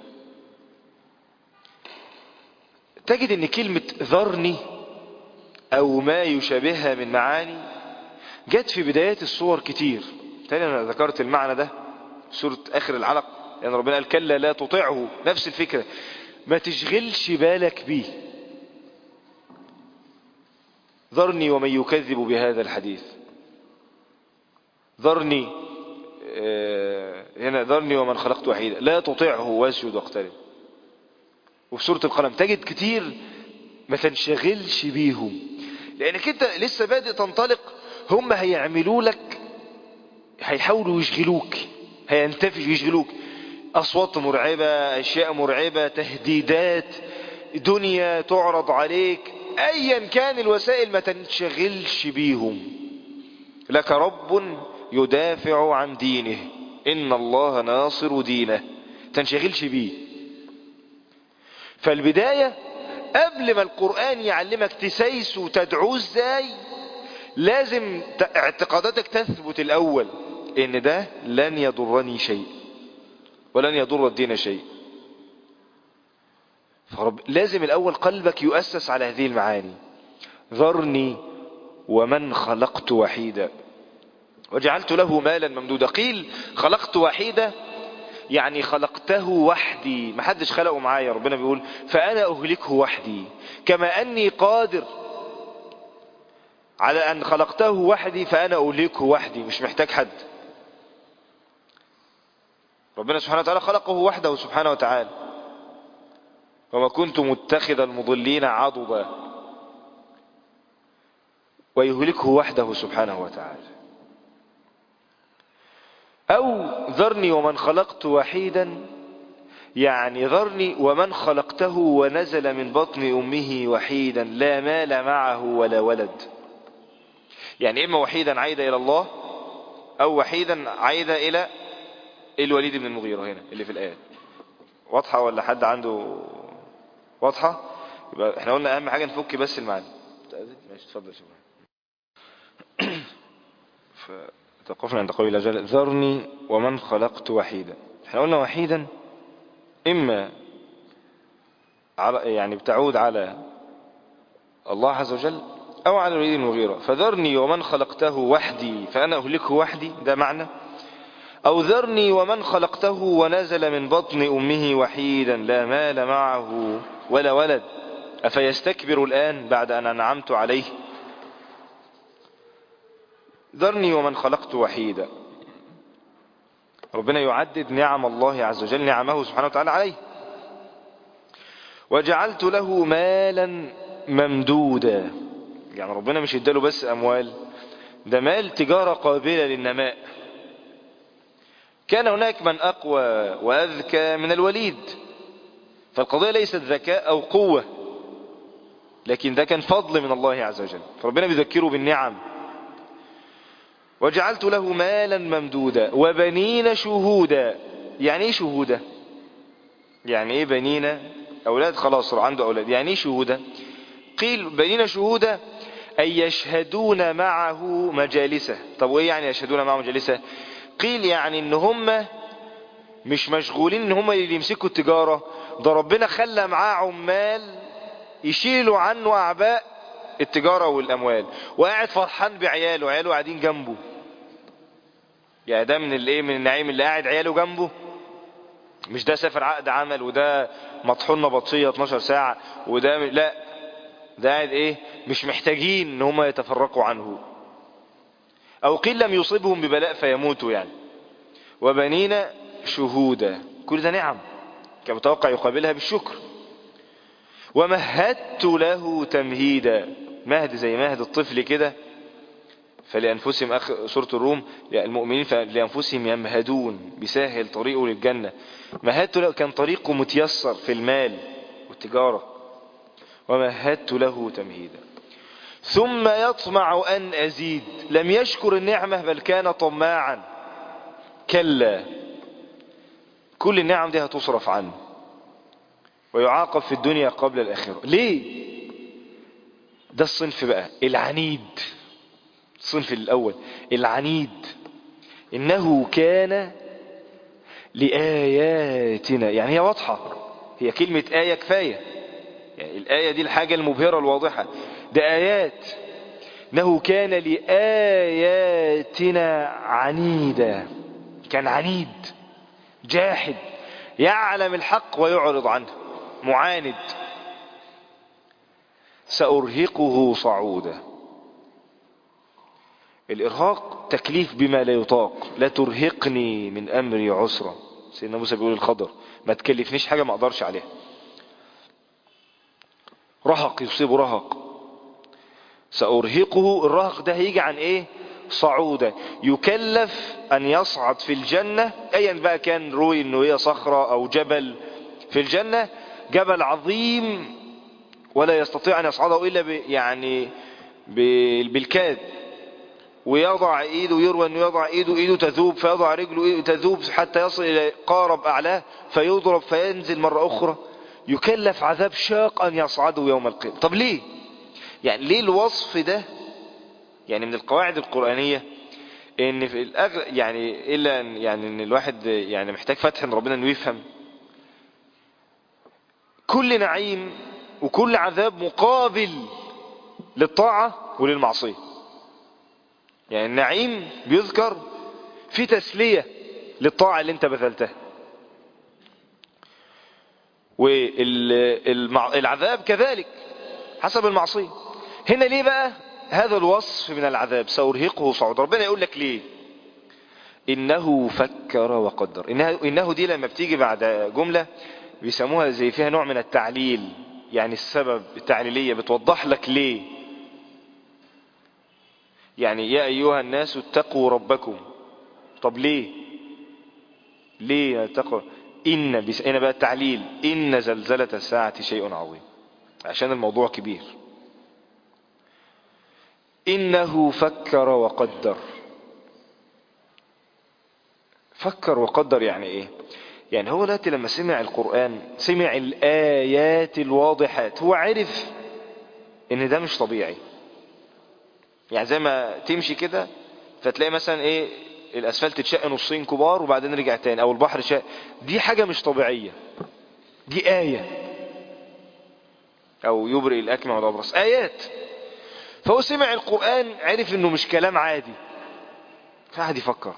تجد ان كلمة ذرني او ما يشابهها من معاني جت في بدايات الصور كتير تاني انا ذكرت المعنى ده في سورة اخر العلق لان يعني ربنا قال كلا لا تطيعه نفس الفكرة ما تشغلش بالك بيه ذرني ومن يكذب بهذا الحديث ذرني آه هنا ذرني ومن خلقت وحيدا لا تطيعه واسجد واقترب وفي سورة القلم تجد كتير ما تنشغلش بيهم لانك انت لسه بادئ تنطلق هم هيعملوا لك هيحاولوا يشغلوك هينتفشوا يشغلوك اصوات مرعبة اشياء مرعبة تهديدات دنيا تعرض عليك ايا كان الوسائل ما تنشغلش بيهم لك رب يدافع عن دينه ان الله ناصر دينه تنشغلش بيه فالبداية قبل ما القرآن يعلمك تسيس وتدعوه ازاي لازم اعتقاداتك تثبت الاول ان ده لن يضرني شيء ولن يضر الدين شيء فرب لازم الاول قلبك يؤسس على هذه المعاني ذرني ومن خلقت وحيدا وجعلت له مالا ممدودا قيل خلقت وحيدا يعني خلقته وحدي ما حدش خلقه معايا ربنا بيقول فأنا أهلكه وحدي كما أني قادر على أن خلقته وحدي فأنا أهلكه وحدي مش محتاج حد ربنا سبحانه وتعالى خلقه وحده سبحانه وتعالى وما كنت متخذ المضلين عضدا ويهلكه وحده سبحانه وتعالى أو ذرني ومن خلقت وحيدا يعني ذرني ومن خلقته ونزل من بطن أمه وحيدا لا مال معه ولا ولد يعني إما وحيدا عايد إلى الله أو وحيدا عايد إلى الوليد بن المغيرة هنا اللي في الآية واضحة ولا حد عنده واضحة يبقى احنا قلنا أهم حاجة نفك بس المعنى ماشي اتفضل شكرا توقفنا عند قول الله جل ذرني ومن خلقت وحيدا احنا قلنا وحيدا اما على يعني بتعود على الله عز وجل او على الوليد المغيرة فذرني ومن خلقته وحدي فانا اهلكه وحدي ده معنى او ذرني ومن خلقته ونزل من بطن امه وحيدا لا مال معه ولا ولد افيستكبر الان بعد ان انعمت عليه ذرني ومن خلقت وحيدا ربنا يعدد نعم الله عز وجل نعمه سبحانه وتعالى عليه وجعلت له مالا ممدودا يعني ربنا مش اداله بس اموال ده مال تجارة قابلة للنماء كان هناك من اقوى واذكى من الوليد فالقضية ليست ذكاء او قوة لكن ده كان فضل من الله عز وجل فربنا بيذكره بالنعم وجعلت له مالا ممدودا وبنين شهودا يعني ايه شهودا يعني ايه بنين اولاد خلاص عنده اولاد يعني ايه شهودا قيل بنين شهودا أي يشهدون معه مجالسه طب وإيه يعني يشهدون معه مجالسه قيل يعني إن هم مش مشغولين إن هم اللي يمسكوا التجارة ده ربنا خلى معاه عمال يشيلوا عنه أعباء التجارة والأموال وقاعد فرحان بعياله وعياله قاعدين جنبه يعني ده من الايه من النعيم اللي قاعد عياله جنبه مش ده سافر عقد عمل وده مطحون نبطشية 12 ساعة وده م... لا ده قاعد ايه مش محتاجين ان هم يتفرقوا عنه او قيل لم يصيبهم ببلاء فيموتوا يعني وبنينا شهودا كل ده نعم كان متوقع يقابلها بالشكر ومهدت له تمهيدا مهد زي مهد الطفل كده فلأنفسهم أخ... سورة الروم المؤمنين فلأنفسهم يمهدون بيسهل طريقه للجنة مهدت له كان طريقه متيسر في المال والتجارة ومهدت له تمهيدا ثم يطمع أن أزيد لم يشكر النعمة بل كان طماعا كلا كل النعم دي هتصرف عنه ويعاقب في الدنيا قبل الآخرة ليه ده الصنف بقى العنيد الصنف الأول العنيد إنه كان لآياتنا يعني هي واضحة هي كلمة آية كفاية يعني الآية دي الحاجة المبهرة الواضحة ده آيات إنه كان لآياتنا عنيدا كان عنيد جاحد يعلم الحق ويعرض عنه معاند سأرهقه صعودا الإرهاق تكليف بما لا يطاق لا ترهقني من أمري عسرا سيدنا موسى بيقول الخضر ما تكلفنيش حاجة ما أقدرش عليها رهق يصيب رهق سأرهقه الرهق ده هيجي عن ايه صعودا يكلف ان يصعد في الجنة ايا بقى كان روي انه هي صخرة او جبل في الجنة جبل عظيم ولا يستطيع ان يصعده الا ب يعني بالكاد ويضع ايده يروى انه يضع ايده ايده تذوب فيضع رجله إيده تذوب حتى يصل الى قارب اعلاه فيضرب فينزل مرة اخرى يكلف عذاب شاق ان يصعده يوم القيامة طب ليه يعني ليه الوصف ده يعني من القواعد القرآنية ان في الأغل يعني الا أن يعني ان الواحد يعني محتاج فتح ان ربنا انه يفهم كل نعيم وكل عذاب مقابل للطاعة وللمعصية يعني النعيم بيذكر في تسلية للطاعة اللي انت بذلتها والعذاب كذلك حسب المعصية هنا ليه بقى هذا الوصف من العذاب سأرهقه صعود ربنا يقول لك ليه إنه فكر وقدر إنه, إنه دي لما بتيجي بعد جملة بيسموها زي فيها نوع من التعليل يعني السبب التعليلية بتوضح لك ليه يعني يا أيها الناس اتقوا ربكم طب ليه ليه اتقوا إن بس هنا بقى التعليل إن زلزلة الساعة شيء عظيم عشان الموضوع كبير إنه فكر وقدر فكر وقدر يعني إيه يعني هو دلوقتي لما سمع القرآن سمع الآيات الواضحات هو عرف إن ده مش طبيعي يعني زي ما تمشي كده فتلاقي مثلا إيه الأسفلت اتشق نصين كبار وبعدين رجع تاني أو البحر شق دي حاجة مش طبيعية دي آية أو يبرئ الأكمى والأبرص آيات فهو سمع القرآن عرف انه مش كلام عادي فقعد يفكر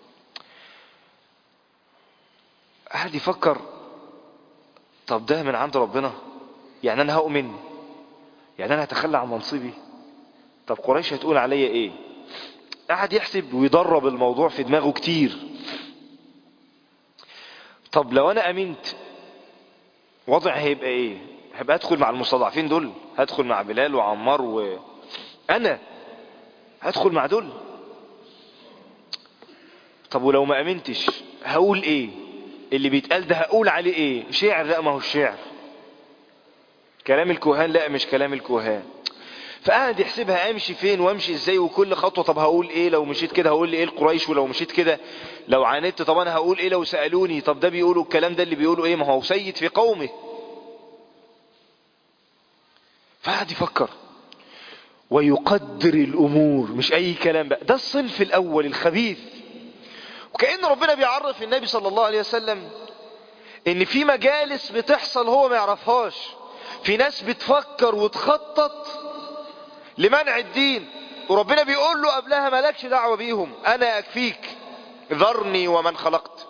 قعد يفكر طب ده من عند ربنا يعني انا هؤمن يعني انا هتخلى عن منصبي طب قريش هتقول عليا ايه قعد يحسب ويدرب الموضوع في دماغه كتير طب لو انا امنت وضع هيبقى ايه هبقى ادخل مع المستضعفين دول هدخل مع بلال وعمار و... انا هدخل مع دول طب ولو ما امنتش هقول ايه اللي بيتقال ده هقول عليه ايه شعر لا ما هو الشعر كلام الكهان لا مش كلام الكهان فقعد يحسبها امشي فين وامشي ازاي وكل خطوة طب هقول ايه لو مشيت كده هقول لي ايه القريش ولو مشيت كده لو عاندت طب انا هقول ايه لو سألوني طب ده بيقولوا الكلام ده اللي بيقولوا ايه ما هو سيد في قومه فقعد يفكر ويقدر الأمور مش أي كلام بقى ده الصنف الأول الخبيث وكأن ربنا بيعرف النبي صلى الله عليه وسلم ان في مجالس بتحصل هو ما يعرفهاش في ناس بتفكر وتخطط لمنع الدين وربنا بيقول له قبلها مالكش دعوة بيهم انا اكفيك ذرني ومن خلقت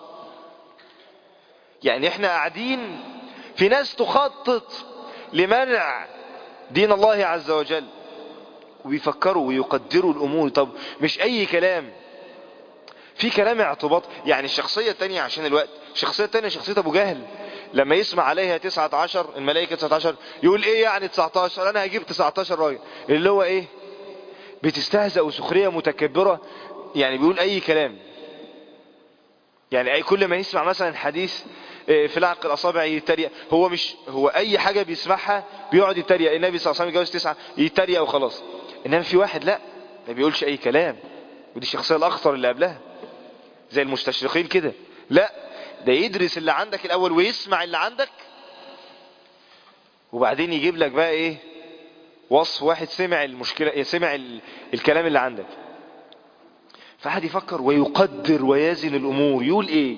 يعني احنا قاعدين في ناس تخطط لمنع دين الله عز وجل وبيفكروا ويقدروا الامور طب مش اي كلام في كلام اعتباط يعني الشخصية التانية عشان الوقت الشخصية التانية شخصية ابو جهل لما يسمع عليها 19 الملائكة 19 يقول ايه يعني 19 انا هجيب 19 راجل اللي هو ايه بتستهزأ وسخرية متكبرة يعني بيقول اي كلام يعني اي كل ما يسمع مثلا حديث في لعق الاصابع يتريق هو مش هو اي حاجة بيسمعها بيقعد يتريق النبي صلى الله عليه وسلم يتجوز تسعة يتريق وخلاص انما في واحد لا ما بيقولش اي كلام ودي الشخصية الاخطر اللي قبلها زي المستشرقين كده لا ده يدرس اللي عندك الاول ويسمع اللي عندك وبعدين يجيب لك بقى ايه وصف واحد سمع المشكلة سمع الكلام اللي عندك فحد يفكر ويقدر ويزن الامور يقول ايه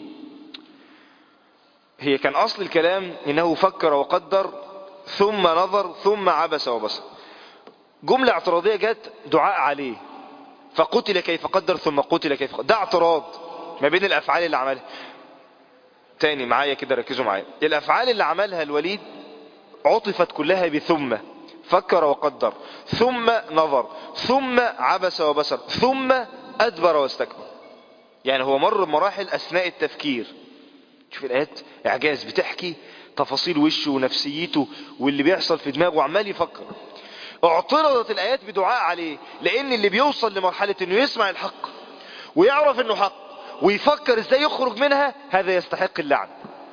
هي كان اصل الكلام انه فكر وقدر ثم نظر ثم عبس وبصر جملة اعتراضية جت دعاء عليه فقتل كيف قدر ثم قتل كيف قدر ده اعتراض ما بين الافعال اللي عملها تاني معايا كده ركزوا معايا الافعال اللي عملها الوليد عطفت كلها بثم فكر وقدر ثم نظر ثم عبس وبصر ثم ادبر واستكبر يعني هو مر بمراحل اثناء التفكير شوف الايات اعجاز بتحكي تفاصيل وشه ونفسيته واللي بيحصل في دماغه عمال يفكر اعترضت الايات بدعاء عليه لان اللي بيوصل لمرحلة انه يسمع الحق ويعرف انه حق ويفكر ازاي يخرج منها هذا يستحق اللعن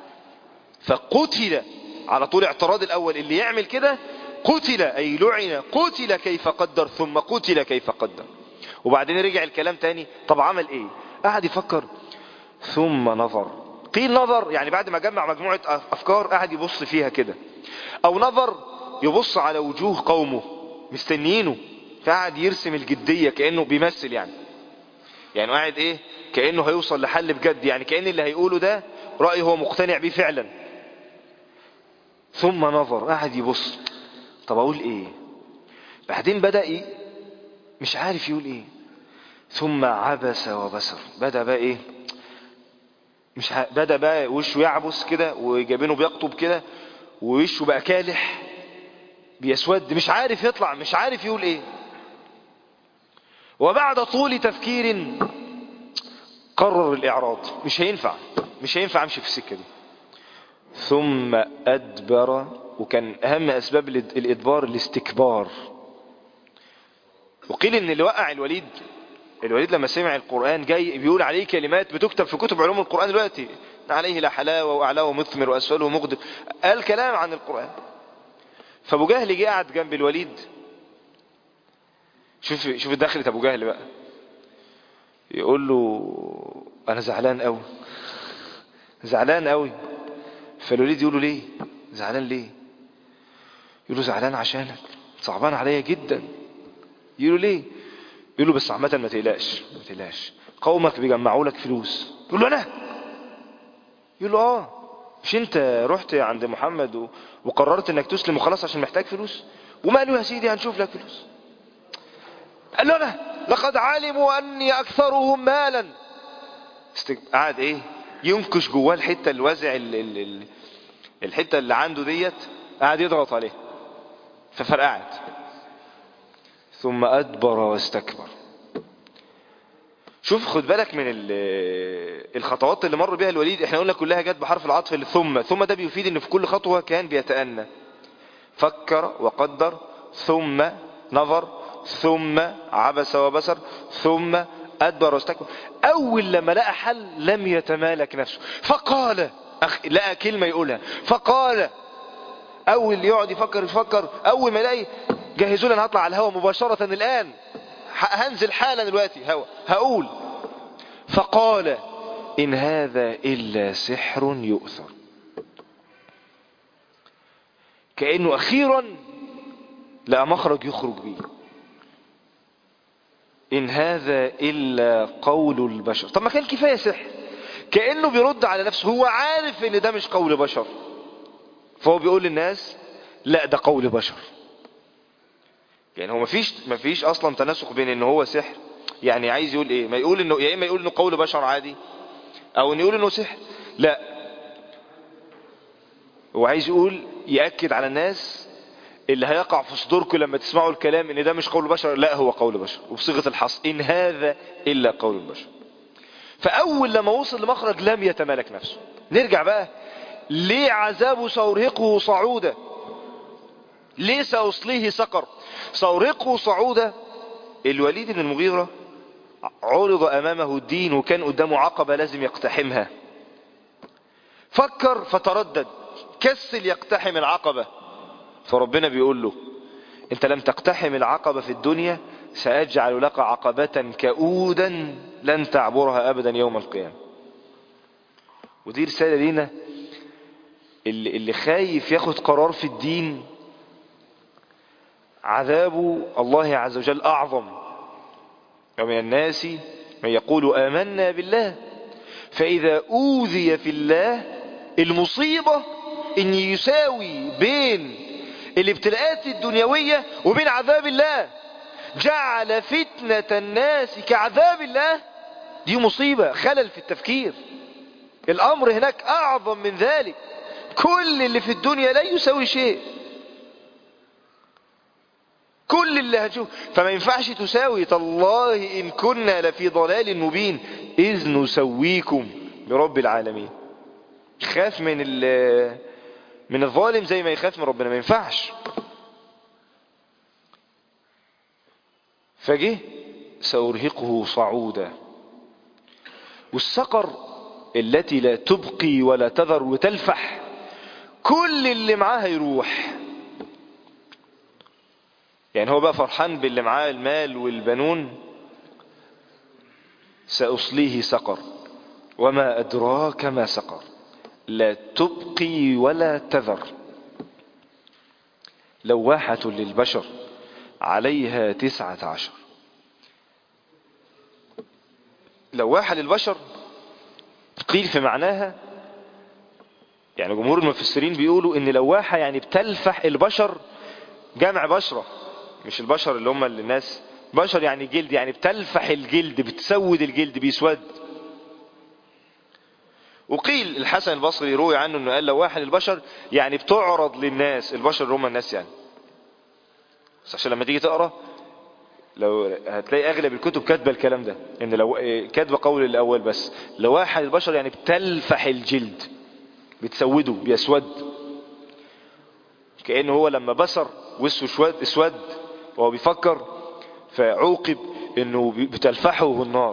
فقتل على طول اعتراض الاول اللي يعمل كده قتل اي لعن قتل كيف قدر ثم قتل كيف قدر وبعدين رجع الكلام تاني طب عمل ايه قعد يفكر ثم نظر قيل نظر يعني بعد ما جمع مجموعة افكار قعد يبص فيها كده او نظر يبص على وجوه قومه مستنيينه فقعد يرسم الجدية كأنه بيمثل يعني يعني قاعد ايه كأنه هيوصل لحل بجد يعني كأن اللي هيقوله ده رأي هو مقتنع بيه فعلا ثم نظر قاعد يبص طب اقول ايه بعدين بدأ إيه؟ مش عارف يقول ايه ثم عبس وبسر بدأ بقى ايه مش ع... بدأ بقى وشه يعبس كده وجابينه بيقطب كده ووشه بقى كالح بيسود مش عارف يطلع مش عارف يقول ايه وبعد طول تفكير قرر الاعراض مش هينفع مش هينفع امشي في السكة دي ثم ادبر وكان اهم اسباب الادبار الاستكبار وقيل ان اللي وقع الوليد الوليد لما سمع القرآن جاي بيقول عليه كلمات بتكتب في كتب علوم القرآن دلوقتي عليه لا حلاوة وأعلاه مثمر وأسفله مغدر قال كلام عن القرآن فابو جهل جه قاعد جنب الوليد شوف شوف دخلت ابو جهل بقى يقول له انا زعلان قوي زعلان قوي فالوليد يقول له ليه زعلان ليه يقول له زعلان عشانك صعبان عليا جدا يقول له ليه يقول له بس عامه ما تقلقش ما تقلقش قومك بيجمعوا لك فلوس يقول له انا يقول له اه مش انت رحت عند محمد و... وقررت انك تسلم وخلاص عشان محتاج فلوس وماله يا سيدي هنشوف لك فلوس قال له انا لقد علموا اني اكثرهم مالا استج... قعد ايه ينكش جواه الحته الوازع ال... ال... ال... الحته اللي عنده ديت قعد يضغط عليه ففرقعت ثم ادبر واستكبر شوف خد بالك من الخطوات اللي مر بها الوليد احنا قلنا كلها جت بحرف العطف اللي ثم ثم ده بيفيد ان في كل خطوة كان بيتأنى فكر وقدر ثم نظر ثم عبس وبسر ثم أدبر واستكبر أول لما لقى حل لم يتمالك نفسه فقال أخ... لقى كلمة يقولها فقال أول يقعد يفكر يفكر أول ما يلاقي جهزوا لي أنا هطلع على الهواء مباشرة الآن هنزل حالا دلوقتي هوا هقول فقال إن هذا إلا سحر يؤثر كأنه أخيرا لقى مخرج يخرج بيه إن هذا إلا قول البشر طب ما كان كفاية سحر كأنه بيرد على نفسه هو عارف إن ده مش قول بشر فهو بيقول للناس لا ده قول بشر يعني هو مفيش مفيش اصلا تناسق بين ان هو سحر يعني عايز يقول ايه ما يقول انه يا اما يقول انه قول بشر عادي او انه يقول انه سحر لا هو عايز يقول ياكد على الناس اللي هيقع في صدوركم لما تسمعوا الكلام ان ده مش قول بشر لا هو قول بشر وبصيغه الحصر ان هذا الا قول البشر فاول لما وصل لمخرج لم يتمالك نفسه نرجع بقى ليه عذابه سأرهقه صعودا ليه سأصليه سقر سأرهقه صعودا الوليد بن المغيرة عرض أمامه الدين وكان قدامه عقبة لازم يقتحمها فكر فتردد كسل يقتحم العقبة فربنا بيقول له انت لم تقتحم العقبة في الدنيا سأجعل لك عقبة كؤودا لن تعبرها أبدا يوم القيامة ودي رسالة لينا اللي, اللي خايف ياخد قرار في الدين عذاب الله عز وجل أعظم ومن الناس من يقول آمنا بالله فإذا أوذي في الله المصيبة إن يساوي بين الابتلاءات الدنيوية وبين عذاب الله جعل فتنة الناس كعذاب الله دي مصيبة خلل في التفكير الأمر هناك أعظم من ذلك كل اللي في الدنيا لا يساوي شيء كل اللي هتشوف فما ينفعش تساوي تالله إن كنا لفي ضلال مبين إذ نسويكم برب العالمين خاف من من الظالم زي ما يخاف من ربنا ما ينفعش فجه سأرهقه صعودا والسقر التي لا تبقي ولا تذر وتلفح كل اللي معاه يروح يعني هو بقى فرحان باللي معاه المال والبنون سأصليه سقر وما أدراك ما سقر لا تبقي ولا تذر لواحة للبشر عليها تسعة عشر لواحة للبشر قيل في معناها يعني جمهور المفسرين بيقولوا ان لواحة يعني بتلفح البشر جمع بشرة مش البشر اللي هم اللي الناس بشر يعني جلد يعني بتلفح الجلد بتسود الجلد بيسود وقيل الحسن البصري روي عنه انه قال لواحة للبشر يعني بتعرض للناس البشر اللي هم الناس يعني بس عشان لما تيجي تقرا لو هتلاقي اغلب الكتب كاتبه الكلام ده ان لو كاتبه قول الاول بس لواحة للبشر يعني بتلفح الجلد بتسوده بيسود كأنه هو لما بصر وشه اسود اسود وهو بيفكر فعوقب انه بتلفحه النار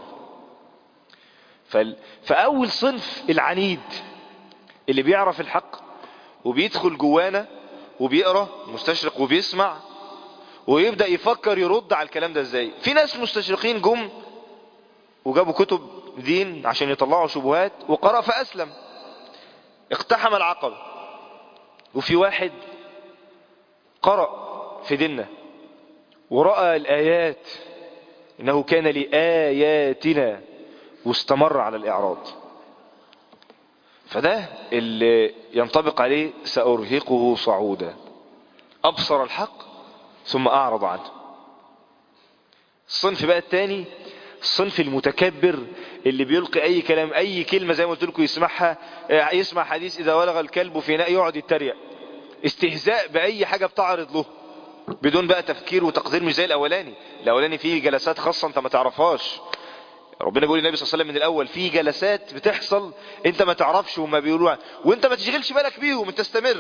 فاول صنف العنيد اللي بيعرف الحق وبيدخل جوانا وبيقرا مستشرق وبيسمع ويبدأ يفكر يرد على الكلام ده ازاي في ناس مستشرقين جم وجابوا كتب دين عشان يطلعوا شبهات وقرأ فأسلم اقتحم العقبة وفي واحد قرأ في ديننا ورأى الآيات إنه كان لآياتنا واستمر على الإعراض فده اللي ينطبق عليه سأرهقه صعودا أبصر الحق ثم أعرض عنه الصنف بقى الثاني الصنف المتكبر اللي بيلقي أي كلام أي كلمة زي ما قلت لكم يسمعها يسمع حديث إذا ولغ الكلب في ناء يقعد يتريق استهزاء بأي حاجة بتعرض له بدون بقى تفكير وتقدير مش زي الأولاني الأولاني فيه جلسات خاصة أنت ما تعرفهاش ربنا بيقول النبي صلى الله عليه وسلم من الأول في جلسات بتحصل أنت ما تعرفش وما بيقولوها وأنت ما تشغلش بالك بيهم أنت استمر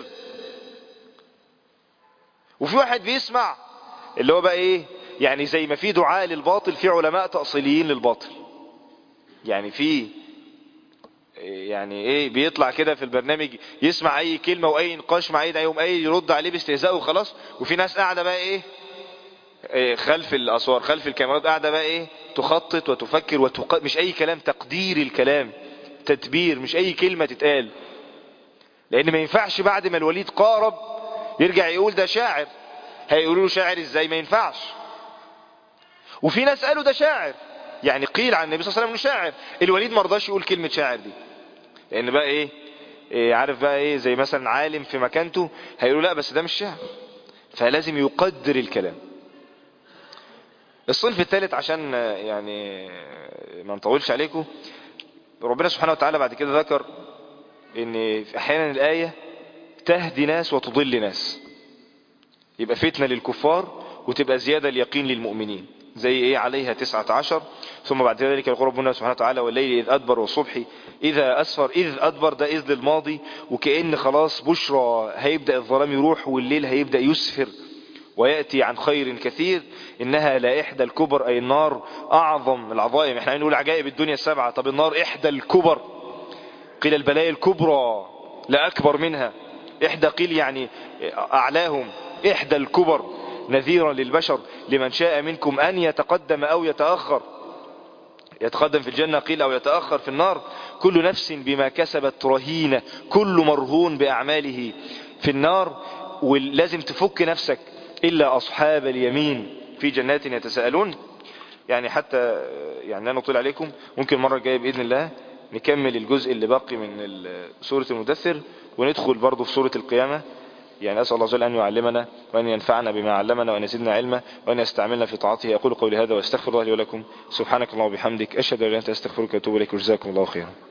وفي واحد بيسمع اللي هو بقى ايه يعني زي ما في دعاء للباطل في علماء تأصيليين للباطل يعني في يعني ايه بيطلع كده في البرنامج يسمع اي كلمة واي نقاش مع اي يوم اي يرد عليه باستهزاء وخلاص وفي ناس قاعدة بقى ايه, إيه خلف الاسوار خلف الكاميرات قاعدة بقى ايه تخطط وتفكر وتق... مش اي كلام تقدير الكلام تدبير مش اي كلمة تتقال لان ما ينفعش بعد ما الوليد قارب يرجع يقول ده شاعر هيقولوا له شاعر ازاي ما ينفعش وفي ناس قالوا ده شاعر يعني قيل عن النبي صلى الله عليه وسلم انه شاعر الوليد ما رضاش يقول كلمة شاعر دي لان بقى ايه, إيه عارف بقى ايه زي مثلا عالم في مكانته هيقولوا لا بس ده مش شاعر فلازم يقدر الكلام الصنف الثالث عشان يعني ما نطولش عليكم ربنا سبحانه وتعالى بعد كده ذكر ان احيانا الآية تهدي ناس وتضل ناس يبقى فتنة للكفار وتبقى زيادة اليقين للمؤمنين زي ايه عليها تسعة عشر ثم بعد ذلك يقول ربنا سبحانه وتعالى والليل إذ أدبر والصبح إذا أسفر إذ أدبر ده إذ للماضي وكأن خلاص بشرى هيبدأ الظلام يروح والليل هيبدأ يسفر ويأتي عن خير كثير إنها لا إحدى الكبر أي النار أعظم العظائم احنا نقول عجائب الدنيا السبعة طب النار إحدى الكبر قيل البلايا الكبرى لا أكبر منها إحدى قيل يعني أعلاهم إحدى الكبر نذيرا للبشر لمن شاء منكم أن يتقدم أو يتأخر يتقدم في الجنة قيل أو يتأخر في النار كل نفس بما كسبت رهينة كل مرهون بأعماله في النار ولازم تفك نفسك إلا أصحاب اليمين في جنات يتساءلون يعني حتى يعني لا نطيل عليكم ممكن المرة الجاية بإذن الله نكمل الجزء اللي باقي من سورة المدثر وندخل برضه في سورة القيامة يعني أسأل الله جل أن يعلمنا وأن ينفعنا بما علمنا وأن يزدنا علما وأن يستعملنا في طاعته أقول قولي هذا واستغفر الله لي ولكم سبحانك الله وبحمدك أشهد أن لا إله إلا أنت أستغفرك وأتوب إليك وجزاكم الله خيرا